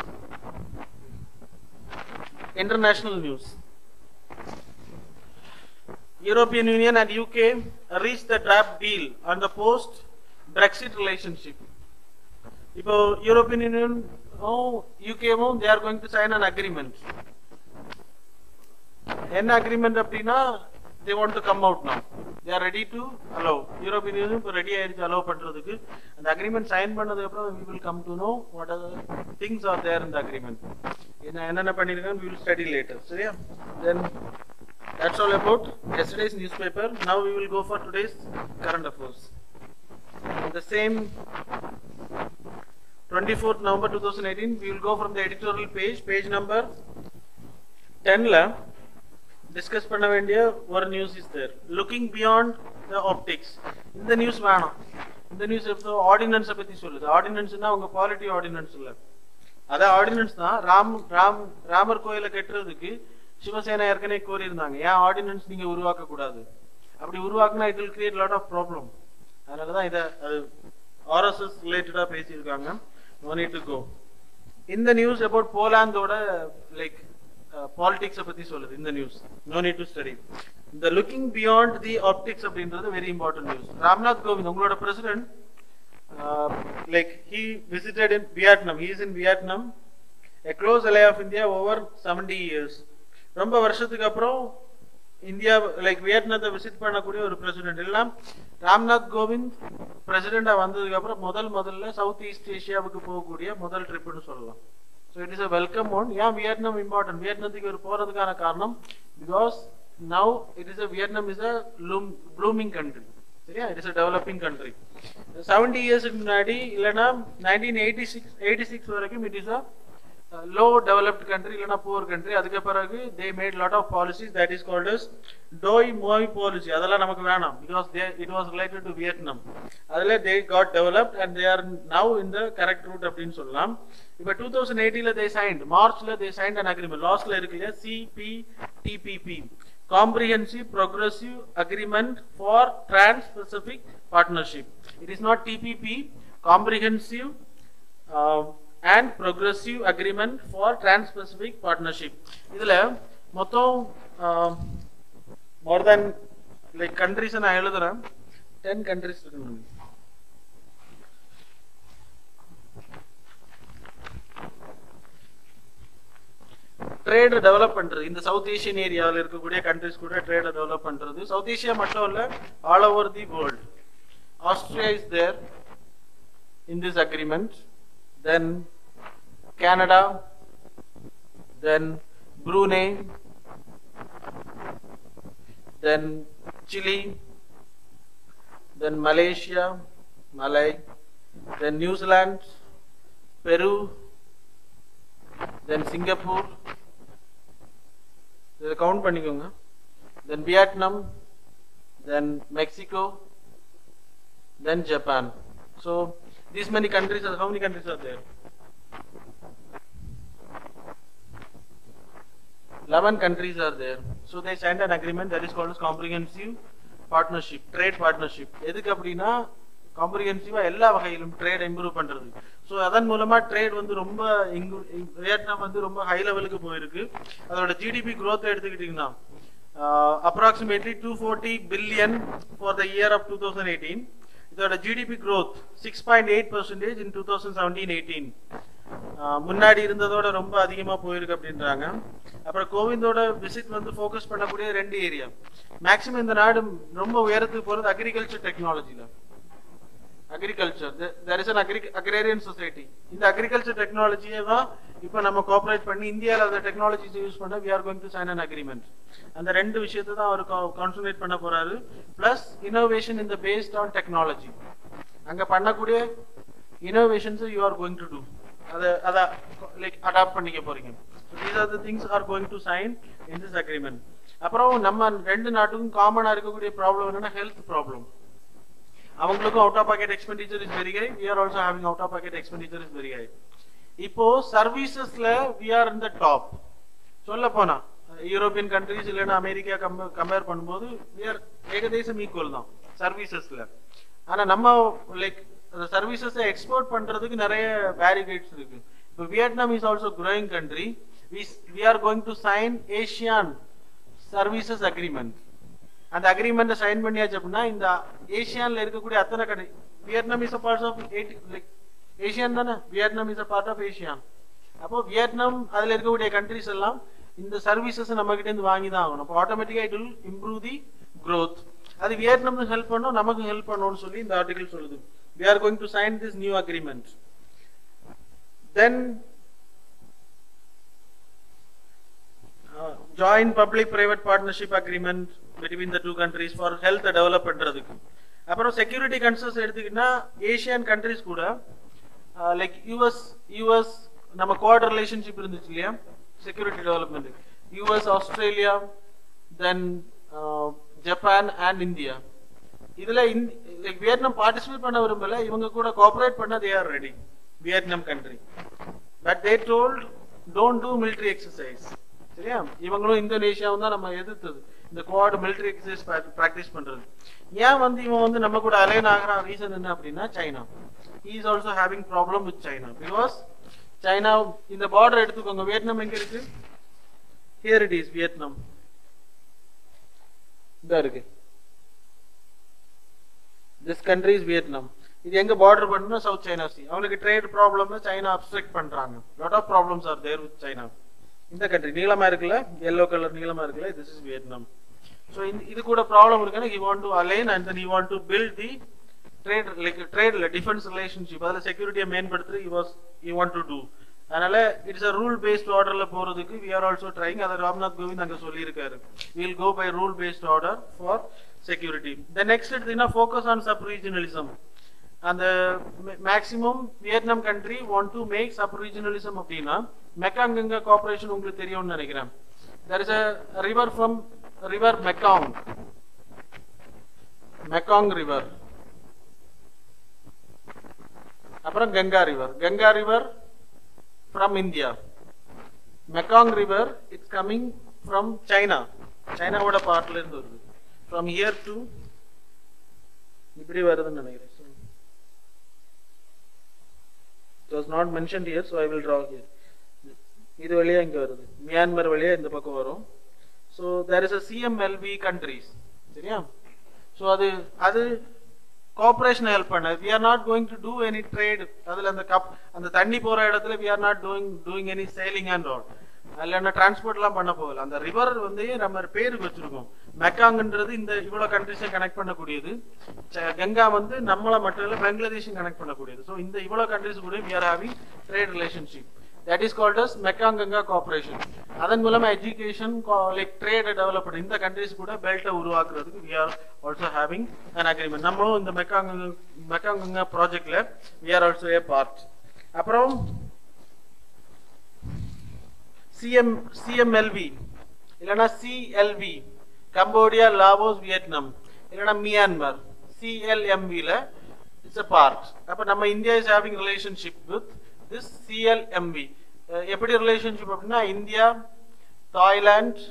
[SPEAKER 1] international news European Union and UK reached the draft deal on the post Brexit relationship இப்போ European union யூகேவும் they are going to sign an agreement என்ன agreement அப்படின்னா they want to come out now they are ready to allow European union இப்போ ready ஆயிடுச்சு allow பண்றதுக்கு அந்த agreement sign பண்ணதுக்கு அப்புறம் we will come to know what are the things are there in the agreement என்ன என்னென்ன பண்ணிருக்காங்க we will study later சரியா then that's all about yesterday's newspaper now we will go for today's current affairs the same 24th November 2018 we will go from the editorial page page number 10 ல discuss பண்ண வேண்டிய ஒரு news is there looking beyond the optics இந்த news வேணாம் இந்த news எப்போ ஆர்டினன்ஸை பத்தி சொல்லுது ஆர்டினன்ஸ்னா உங்க குவாலிட்டி ஆர்டினன்ஸ் இல்ல அதான் ஆர்டினன்ஸ் தான் ராம் ராம் ராமர் கோயிலை கட்டுறதுக்கு சிவசேனா ஏற்கனவே கோரியிருந்தாங்க ஏன் ஆர்டினன்ஸ் நீங்க உருவாக்க கூடாது அப்படி உருவாக்குனா it will create lot of problem அதனாலதான் இதை அது ஆர்எஸ்எஸ் ரிலேட்டடா பேசியிருக்காங்க நோ நீட் டு கோ இந்த நியூஸ் அபவுட் போலாந்தோட லைக் பாலிடிக்ஸை பத்தி சொல்லுது இந்த news no need to study இந்த லுக்கிங் பியாண்ட் தி ஆப்டிக்ஸ் அப்படின்றது very important news Ramnath Kovind உங்களோட president like he visited in Vietnam he is in Vietnam a close ally of India over seventy years ரொம்ப வருஷத்துக்கு அப்புறம் இந்தியா லைக் வியட்நாத்தை விசிட் பண்ணக்கூடிய ஒரு president எல்லாம் ராம்நாத் கோவிந்த் பிரசிடெண்டா வந்ததுக்கு அப்புறம் முதல் முதல்ல சவுத் ஈஸ்ட் ஏஷியாவுக்கு போகக்கூடிய முதல் ட்ரிப்னு சொல்லலாம் so it is a welcome one ஏன் வியட்நாம் இம்பார்ட்டன்ட் வியட்நாத்துக்கு ஒரு போறதுக்கான காரணம் because now it is a Vietnam is a blooming country சரியா it is a developing country seventy இயர்ஸ்க்கு முன்னாடி இல்லைன்னா nineteen eighty six eighty six வரைக்கும் it is a low developed country இல்லைன்னா புவர் கண்ட்ரி அதுக்கு பிறகு they made lot of policies that is called as Doi Moi policy அதெல்லாம் நமக்கு வேணாம் because they it was related to Vietnam அதில் they got developed and they are now in the correct route அப்படின்னு சொல்லலாம் இப்போ two thousand எயிட்டியில் they signed மார்ச்ல they signed an agreement லாஸ்ட்ல இருக்கு இல்லையா CPTPP comprehensive progressive agreement for Trans Pacific Partnership it is not TPP comprehensive and progressive agreement for Trans Pacific Partnership இதுல மொத்தம் மோர் தென் லைக் கண்ட்ரிஸ் நான் எழுதுறேன் ten countries இருக்கு trade develop பண்றது இந்த சவுத் ஏஷியன் ஏரியாவில் இருக்கக்கூடிய கண்ட்ரிஸ் கூட ட்ரேடை டெவலப் பண்றது சவுத் ஏஷியா மட்டும் இல்ல all over the world Austria is there in this agreement then Canada, then Brunei, then Chile, then Malaysia, Malay, then New Zealand, Peru, then Singapore, இதை count பண்ணிக்கோங்க then Vietnam then Mexico then Japan so these many countries are how many countries are there 11 countries are there so they signed an agreement that is called as comprehensive partnership trade partnership எதுக்கு அப்படின்னா காம்ப்ரிஹென்சிவா எல்லா வகையிலும் trade improve பண்றது so அதன் மூலமா trade வந்து ரொம்ப Vietnam வந்து ரொம்ப ஹை லெவலுக்கு போயிருக்கு அதோட ஜிடிபி growth எடுத்துக்கிட்டீங்கன்னா approximately two forty billion for the year of two thousand eighteen இதோட GDP growth six point eight percentage in two thousand seventeen eighteen முன்னாடி இருந்ததோட ரொம்ப அதிகமா போயிருக்கு அப்படின்றாங்க அப்புறம் கோவிந்தோட விசிட் வந்து ஃபோக்கஸ் பண்ணக்கூடிய ரெண்டு ஏரியா மேக்சிமம் இந்த நாடு ரொம்ப உயரத்துக்கு போறது அக்ரிகல்ச்சர் டெக்னாலஜில agriculture there is an agri agrarian society இந்த அக்ரிகல்ச்சர் டெக்னாலஜியை தான் இப்போ நம்ம கோஆபரேட் பண்ணி இந்தியாவில் அந்த டெக்னாலஜிஸ் யூஸ் பண்ண we are going to sign an agreement அந்த ரெண்டு விஷயத்தை தான் அவர் கான்சன்ட்ரேட் பண்ண போறாரு பிளஸ் இனோவேஷன் இந்த பேஸ்ட் ஆன் டெக்னாலஜி அங்க பண்ணக்கூடிய innovations you are going to do அதை அதை லைக் அடாப்ட் பண்ணிக்க போறீங்க these are the things are going to sign in this agreement அப்புறம் நம்ம ரெண்டு நாட்டுக்கும் காமனா இருக்கக்கூடிய ப்ராப்ளம் என்னன்னா ஹெல்த் ப்ராப்ளம் அவங்களுக்கும் out of pocket expenditure is very high we are also having out of pocket expenditure is very high இப்போ சர்வீசஸ்ல we are in the top சொல்ல போனா யூரோப்பியன் கண்ட்ரிஸ் இல்லைன்னா அமெரிக்கா கம்பேர் பண்ணும்போது we are ஏகதேசம் equal தான் சர்வீசஸ்ல ஆனா நம்ம லைக் சர்வீசஸ் எக்ஸ்போர்ட் பண்றதுக்கு நிறைய பேரிகேட்ஸ் இருக்கு இப்போ Vietnam is also growing country we we are going to sign asian services agreement அந்த அக்ரிமெண்ட்டை சைன் பண்ணியாச்சு அப்படின்னா இந்த ஏசியான்ல இருக்கக்கூடிய அத்தனை கடை Vietnam is a part of like ASEAN தானே Vietnam is a part of ASEAN அப்போ வியட்நாம் அதுல இருக்கக்கூடிய கண்ட்ரிஸ் எல்லாம் இந்த சர்வீசஸ் நம்ம கிட்ட இருந்து வாங்கி தான் ஆகணும் அப்போ ஆட்டோமேட்டிக்கா it will improve the growth அது வியட்நாம் ஹெல்ப் பண்ணும் நமக்கு ஹெல்ப் பண்ணும்னு சொல்லி இந்த ஆர்டிகல் சொல்லுது we are going to sign this new agreement then uh, joint public private partnership agreement between the two countries for health develop பண்றதுக்கு அப்புறம் security concerns எடுத்துக்கிட்டா ஏசியன் கண்ட்ரிஸ் கூட லைக் யூஎஸ் யூஎஸ் நம்ம quarter relationship இருந்துச்சு இல்லையா security development US Australia then Japan and India இதுல like Vietnam participate பண்ண விரும்பல இவங்க கூட கோஆபரேட் பண்ண they are ready Vietnam country but they told don't do military exercise சரியா இவங்களும் இந்தோனேஷியாவும் தான் நம்ம எதிர்த்தது இந்த குவாட் மிலிட்டரி எக்ஸசைஸ் பிராக்டிஸ் பண்றது ஏன் வந்து இவன் வந்து நம்ம கூட அலைன் ஆகிறான் ரீசன் என்ன அப்படின்னா China is also having problem with China because China இந்த பார்டர் எடுத்துக்கோங்க வியட்நாம் எங்க இருக்கு ஹியர் இட் இஸ் வியட்நாம் இதா இருக்கு திஸ் கண்ட்ரி இஸ் வியட்நாம் இது எங்க பார்டர் பண்ணா சவுத் சைனா சி அவங்களுக்கு ட்ரேட் ப்ராப்ளம் சைனா அப்ஸ்ட்ரக்ட் பண்றாங்க lot of problems are there with China இந்த கண்ட்ரி நீளமா இருக்குல்ல எல்லோ கலர் நீளமா இருக்குல்ல திஸ் இஸ் வியட்நாம் ஸோ இது கூட ப்ராப்ளம் இருக்குன்னா he want to align and then he want to build the trade like ட்ரேட்ல டிஃபென்ஸ் ரிலேஷன்ஷிப் அதில் செக்யூரிட்டியை மேம்படுத்துறது he was he want to do அதனால இட்ஸ் அ ரூல் பேஸ்ட் ஆர்டர்ல போறதுக்கு வி ஆர் ஆல்சோ ட்ரைங் அதை ராம்நாத் கோவிந்த் அங்க சொல்லியிருக்காரு will go by rule based order for security the next எடுத்தீங்கன்னா ஃபோக்கஸ் ஆன் சப் ரீஜனலிசம் அந்த maximum Vietnam country want to make sub regionalism அப்படின்னா Mekong Ganga corporation உங்களுக்கு தெரியும்னு நினைக்கிறேன் there is a river from river Mekong Mekong river அப்புறம் Ganga river Ganga river from India Mekong river it's coming from China சைனாவோட பார்ட்ல இருந்து வருது ஃப்ரம் ஹியர் டு இப்படி வருதுன்னு நினைக்கிறேன் it was not mentioned here so I will draw here இது வழியா இங்க வருது மியான்மர் வழியா இந்த பக்கம் வரும் so there is a CMLV countries சரியா ஸோ அது அது கோஆபரேஷன் ஹெல்ப் பண்ண we are not going to do any trade அதுல அந்த கப் அந்த தண்ணி போற இடத்துல we are not doing doing any sailing and all இல்லைன்னா டிரான்ஸ்போர்ட் எல்லாம் பண்ண போகல அந்த ரிவர் வந்து நம்ம பேருக்கு வச்சிருக்கோம் மெக்காங்ன்றது இந்த இவ்வளவு கண்ட்ரிஸை கனெக்ட் பண்ணக்கூடியது ச- கங்கா வந்து நம்மள மட்டும் இல்ல பங்களாதேஷும் கனெக்ட் பண்ணக்கூடியது ஸோ இந்த இவ்வளவு கண்ட்ரிஸ் கூட we are having trade relationship that is called as Mekong Ganga cooperation அதன் மூலமா எஜுகேஷன் லைக் ட்ரேட் டெவலப் பண்ணி இந்த கண்ட்ரிஸ் கூட பெல்ட்டை உருவாக்குறதுக்கு we are also having an agreement நம்மளும் இந்த மெக்காங் மெக்காங் கங்கா ப்ராஜெக்ட்ல we are also a part அப்புறம் சிஎம் சிஎம்எல்வி இல்லைன்னா சிஎல்வி கம்போடியா லாவோஸ் வியட்நாம் இல்லைன்னா மியான்மர் சிஎல்எம்வில இட்ஸ் அ பார்ட் அப்ப நம்ம India is having relationship with this CLMV எப்படி ரிலேஷன்ஷிப் அப்படின்னா இந்தியா தாய்லாந்து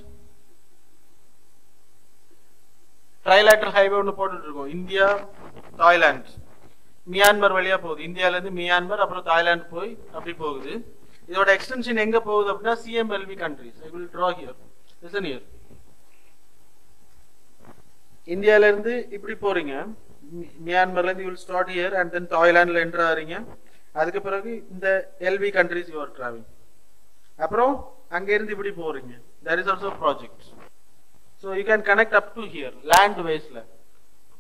[SPEAKER 1] ட்ரைலேட்டர் ஹைவே ஒன்று போட்டுட்டு இருக்கோம் இந்தியா தாய்லாந்து மியான்மர் வழியா போகுது இந்தியால இருந்து மியான்மர் அப்புறம் தாய்லாந்து போய் அப்படி போகுது இதோட எக்ஸ்டென்ஷன் எங்க போகுது அப்படின்னா CMLV countries I will draw here listen here இந்தியால இருந்து இப்படி போறீங்க மி- மியான்மர்ல இருந்து will start here and then தாய்லாந்துல என்டர் ஆறீங்க அதுக்கு பிறகு இந்த LV countries you are travelling அப்புறம் அங்க இருந்து இப்படி போறீங்க that is also project so you can connect up to here land வேஸ்ல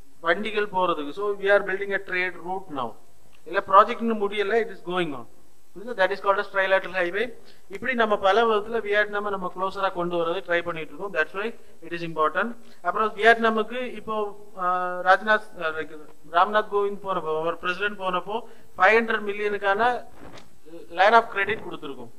[SPEAKER 1] வண்டிகள் போறதுக்கு so we are building a trade route now இல்ல ப்ராஜெக்ட்னு முடியல it is going on that is called trilateral highway இப்படி நம்ம பல விதத்துல வியட்நாம நம்ம க்ளோஸரா கொண்டு வரது ட்ரை பண்ணிட்டு இருக்கோம் that's why it is important அப்புறம் வியட்நாமுக்கு இப்போ ஆஹ், ராஜ்நாத் அஹ், like, ராம்நாத் கோவிந்த் போனப்போ அவர் பிரசிடென்ட் போனப்போ ஃபைவ் ஹண்ட்ரட் மில்லியனுக்கான லைன் ஆஃப் கிரெடிட் கொடுத்துருக்கோம்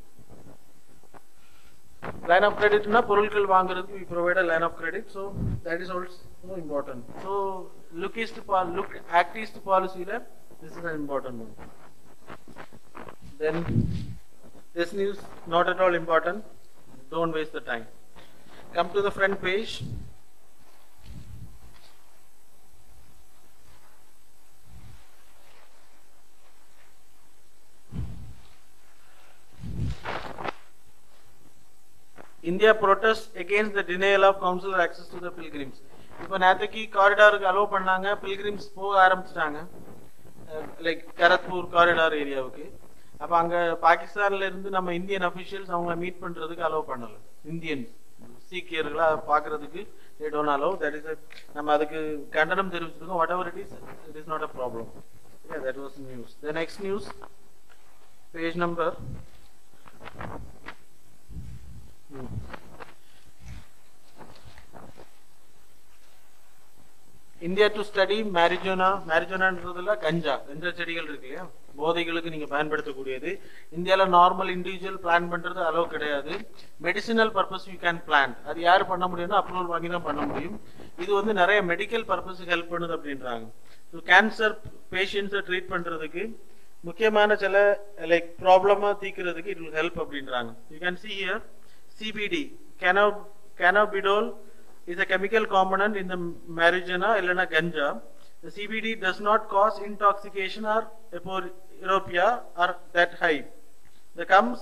[SPEAKER 1] லைன் ஆஃப் கிரெடிட்னா பொருட்கள் வாங்குறதுக்கு we provide a line of credit so that is also important so look east pol look act east policy ல this is an important one then this news not at all important don't waste the time come to the front page India protests against the denial of consular access to the pilgrims. இப்போ நேற்றுக்கு காரிடாருக்கு allow பண்ணாங்க Pilgrims போக ஆரம்பிச்சிட்டாங்க like கரத்பூர் corridor ஏரியாவுக்கு அப்போ அங்க பாகிஸ்தான்ல இருந்து நம்ம இந்தியன் அஃபிஷியல்ஸ் அவங்கள மீட் பண்றதுக்கு அலோவ் பண்ணல இந்தியன் சீக்கியர்களா பாக்குறதுக்கு they don't allow that is a நம்ம அதுக்கு கண்டனம் தெரிவிச்சிருக்கோம் whatever it is it is not a problem yeah that was news the next news page number Hmm. India to study marijuana மேரிஜோனான்றதுல கஞ்சா கஞ்சா செடிகள் இருக்கு இல்லையா போதைகளுக்கு நீங்க பயன்படுத்தக்கூடியது இந்தியால நார்மல் இண்டிவிஜுவல் பிளான் பண்றது அளவு கிடையாது medicinal purpose you can plan அது யார் பண்ண முடியும்னா அப்ரூவல் வாங்கி தான் பண்ண முடியும் இது வந்து நிறைய மெடிக்கல் பர்பஸுக்கு ஹெல்ப் பண்ணுது அப்படின்றாங்க ஸோ கேன்சர் பேஷண்ட்ஸை ட்ரீட் பண்றதுக்கு முக்கியமான சில லைக் ப்ராப்ளமா தீக்கிறதுக்கு இட் வில் ஹெல்ப் அப்படின்றாங்க you can see here CBD cannab cannabidiol is a chemical component in the marijuana இல்லனா ganja the CBD does not cause intoxication or aporopia or that high the comes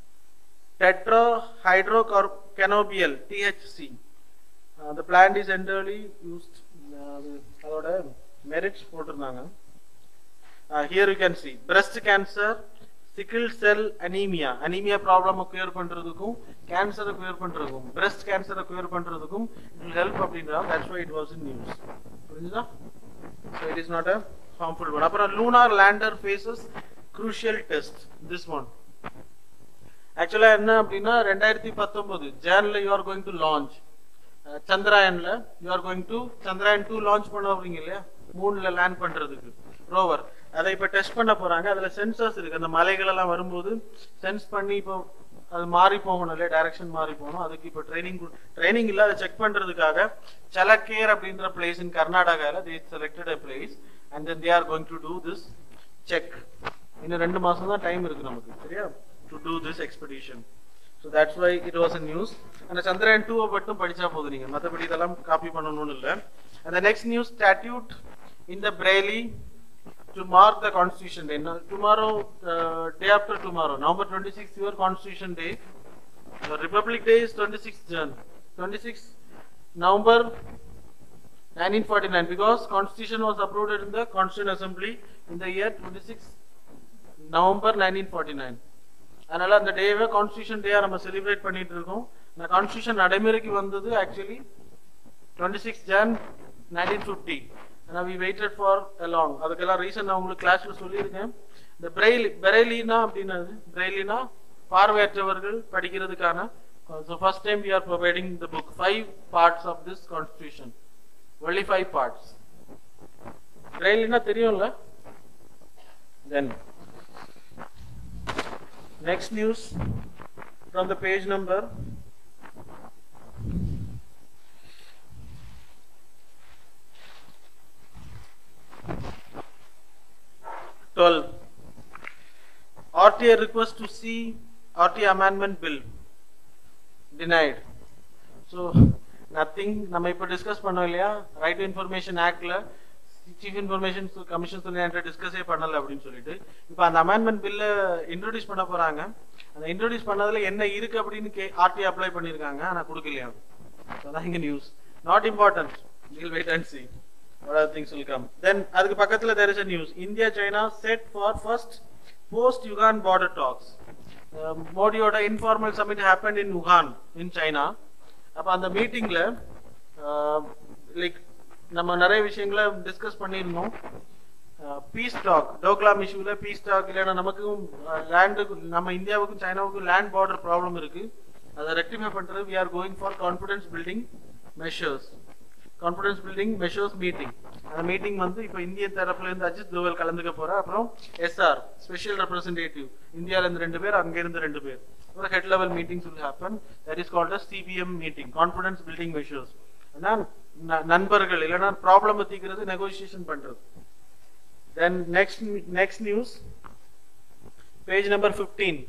[SPEAKER 1] tetrahydrocannabinol THC uh, the plant is entirely used uh, அதோட merits போட்டிருந்தாங்க uh, here you can see breast cancer sickle cell anaemia anaemia problem cure பண்றதுக்கும் கேன்சரை cure பண்றதுக்கும் breast கேன்சரை cure பண்றதுக்கும் it help அப்படின்றாங்க that's why it was in news புரிஞ்சுதா so it is not a harmful one அப்புறம் lunar lander faces crucial test this one ஆக்சுவலா என்ன அப்படின்னா ரெண்டாயிரத்தி பத்தொன்பது ஜான்ல you are going to launch சந்திராயன்ல you are going to Chandrayaan two launch பண்ண போறீங்க இல்லையா மூணுல லேண்ட் பண்றதுக்கு ரோவர் அதை இப்ப டெஸ்ட் பண்ண போறாங்க அதுல சென்சர்ஸ் இருக்கு அந்த மலைகள் எல்லாம் வரும்போது சென்ஸ் பண்ணி இப்போ அது மாறி போகணும் இல்லையா டைரக்ஷன் மாறி போகணும் அதுக்கு இப்போ ட்ரைனிங் ட்ரைனிங் இல்ல அதை செக் பண்றதுக்காக சலக்கேர் அப்படின்ற பிளேஸ் இன் கர்நாடகால they selected a place and then they are going to do this check இன்னும் ரெண்டு மாசம் தான் டைம் இருக்கு நமக்கு சரியா to do this expedition so that's why it was a news அந்த சந்திரயான் டூவை மட்டும் படிச்சா போதும் நீங்க மற்றபடி இதெல்லாம் காப்பி பண்ணணும்னு இல்லை அந்த next news statute in the Braille to mark the constitution day now, tomorrow uh, day after tomorrow november 26th your constitution day the republic day is 26th jan 26th november 1949 because constitution was approved in the constituent assembly in the year 26th november 1949 அதனால அந்த டேவை constitution டேயா நம்ம celebrate பண்ணிட்டு இருக்கோம் இந்த constitution நடைமுறைக்கு வந்தது actually twenty six Jan nineteen fifty ஆனால் வி வெயிட்டட் ஃபார் அலாங் அதுக்கெல்லாம் ரீசன் நான் உங்களுக்கு கிளாஸ்ல சொல்லியிருக்கேன் இந்த பிரெய்லி பிரெய்லினா அப்படின்னது பிரெய்லினா பார்வையற்றவர்கள் படிக்கிறதுக்கான so first time we are providing the book five parts of this constitution only five parts பிரெய்லினா தெரியும்ல then next news from the page number Twelve. RTA request to see RTA amendment bill denied. So nothing நம்ம இப்ப discuss பண்ணோம் இல்லையா right to information ஆக்ட்ல chief information commission சொல்லி என்கிட்ட டிஸ்கஸே பண்ணல அப்படின்னு சொல்லிட்டு இப்போ அந்த அமெண்ட்மெண்ட் பில்ல இன்ட்ரோடியூஸ் பண்ண போறாங்க அந்த இன்ட்ரோடியூஸ் பண்ணதுல என்ன இருக்கு அப்படின்னு கே ஆர்டி அப்ளை பண்ணிருக்காங்க ஆனா கொடுக்கலையா அதான் இங்க news not important will wait and see what other things will come then அதுக்கு பக்கத்துல there is a news india china set for first post yugan border talks uh, மோடியோட informal summit happened in wuhan in china அப்ப அந்த மீட்டிங்ல like நம்ம நிறைய விஷயங்களை discuss பண்ணியிருந்தோம் பீஸ் டாக் டோக்லாம் இஷ்யூல பீஸ் டாக் இல்லைன்னா நமக்கும் லேண்டுக்கு நம்ம இந்தியாவுக்கும் சைனாவுக்கும் லேண்ட் பார்டர் ப்ராப்ளம் இருக்கு அதை ரெக்டிஃபை பண்றது we are going for confidence building measures confidence building measures meeting அந்த மீட்டிங் வந்து இப்போ இந்திய தரப்புல இருந்து அஜித் தோவல் கலந்துக்க போற அப்புறம் எஸ்ஆர் ஸ்பெஷல் ரெப்ரசன்டேட்டிவ் இந்தியால இருந்து ரெண்டு பேர் அங்க இருந்து ரெண்டு பேர் ஒரு head level meetings will happen that is called as CBM meeting confidence building measures ஏன்னா ந- நண்பர்கள் இல்லைன்னா ப்ராப்ளம் தீக்கிறது நெகோசியேஷன் பண்றது then next next news page number 15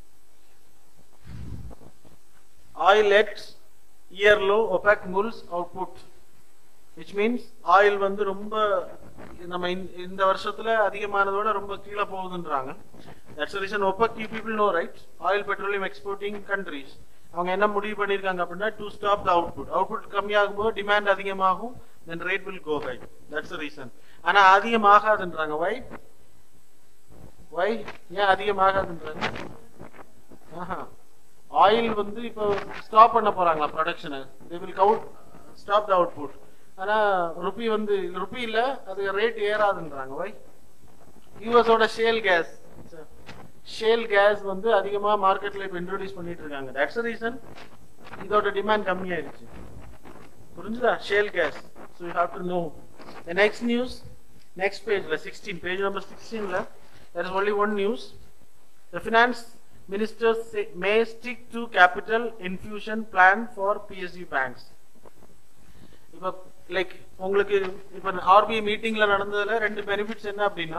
[SPEAKER 1] oil at year low OPEC muls output which means oil வந்து ரொம்ப நம்ம இந்த- இந்த வருஷத்துல அதிகமானதோட ரொம்ப கீழே போகுதுன்றாங்க that's reason OPEC you people know right oil petroleum exporting countries அவங்க என்ன முடிவு பண்ணிருக்காங்க அப்படின்னா to stop the output output கம்மியாகும் போது டிமாண்ட் அதிகமாகும் then rate will go high that's reason ஆனா அதிகமாகாதுன்றாங்க வை வை ஏன் அதிகமாகாதுன்றாங்க ஆஹா ஆயில் வந்து இப்போ ஸ்டாப் பண்ண போறாங்களா ப்ரொடக்ஷனை they will cut stop the output ஆனா ருபி வந்து ருபி இல்ல அது ரேட் ஏறாதுன்றாங்க வை யூஎஸோட ஷேல் கேஸ் ஷேல் கேஸ் வந்து அதிகமா மார்க்கெட்ல இப்போ இன்ட்ரோடியூஸ் பண்ணிட்டு இருக்காங்க தட்ஸ் ரீசன் இதோட டிமாண்ட் கம்மியாயிருச்சு புரிஞ்சுதா shale gas so you have to know the next news next பேஜ்ல சிக்ஸ்டீன் பேஜ் நம்பர் சிக்ஸ்டீன்ல there is only one news The finance minister say, may stick to capital infusion plan for PSU banks. இப்போ like உங்களுக்கு இப்போ RBI மீட்டிங்ல நடந்ததுல ரெண்டு benefits என்ன அப்படின்னா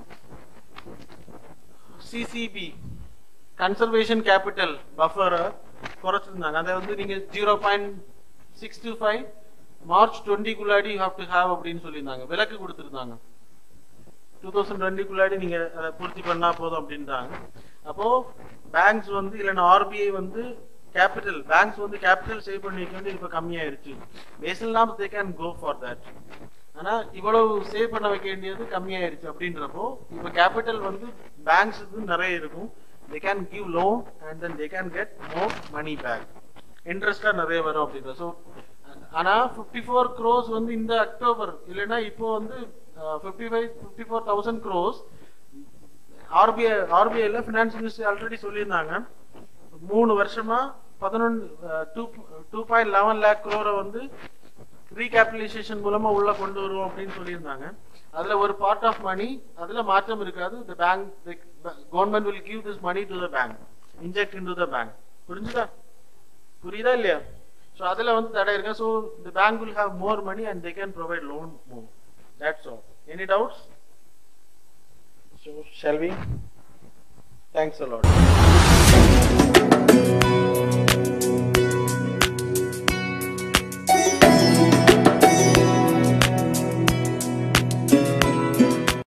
[SPEAKER 1] CCB conservation capital பஃபரை குறைச்சிருந்தாங்க அதை வந்து நீங்க zero point six two five March டுவெண்ட்டிக்குள்ளாடி ஹாவ் டு ஹேவ் அப்படின்னு சொல்லியிருந்தாங்க விலக்கு கொடுத்துருந்தாங்க டூ தௌசண்ட் டுவெண்ட்டிக்குள்ளாடி நீங்க அதை பூர்த்தி பண்ணா போதும் அப்படின்றாங்க அப்போ பேங்க்ஸ் வந்து இல்லைன்னா ஆர்பிஐ வந்து கேபிட்டல் பேங்க்ஸ் வந்து கேபிட்டல் சேவ் பண்ணி வைக்க வேண்டியது இப்போ கம்மியாயிருச்சு Basel norms they can go for that ஆனா இவ்வளவு சேவ் பண்ண வைக்க வேண்டியது கம்மியாயிருச்சு அப்படின்றப்போ இப்போ கேபிட்டல் வந்து பேங்க்ஸுக்கு நிறைய இருக்கும் they can give loan and then they can get more money back இன்ட்ரெஸ்டா நிறைய வரும் அப்படின்ற ஸோ ஆனா ஃபிஃப்டி ஃபோர் க்ரோஸ் வந்து இந்த அக்டோபர் இல்லைன்னா இப்போ வந்து fifty five fifty four thousand crores RBI ஆர்பிஐல ஃபினான்ஸ் மினிஸ்டர் ஆல்ரெடி சொல்லியிருந்தாங்க மூணு வருஷமா பதினொன்று two two point eleven lakh க்ரோரை வந்து ரீகேபிடலைசேஷன் மூலமா உள்ள கொண்டு வருவோம் அப்படின்னு சொல்லியிருந்தாங்க அதுல ஒரு பார்ட் ஆஃப் மணி அதுல மாற்றம் இருக்காது the bank government will give this money to the bank inject into the bank புரிஞ்சுதா புரியுதா இல்லையா ஸோ அதுல வந்து தடை இருக்கு so the bank will have more money and they can provide loan more that's all any doubts so shall we thanks a lot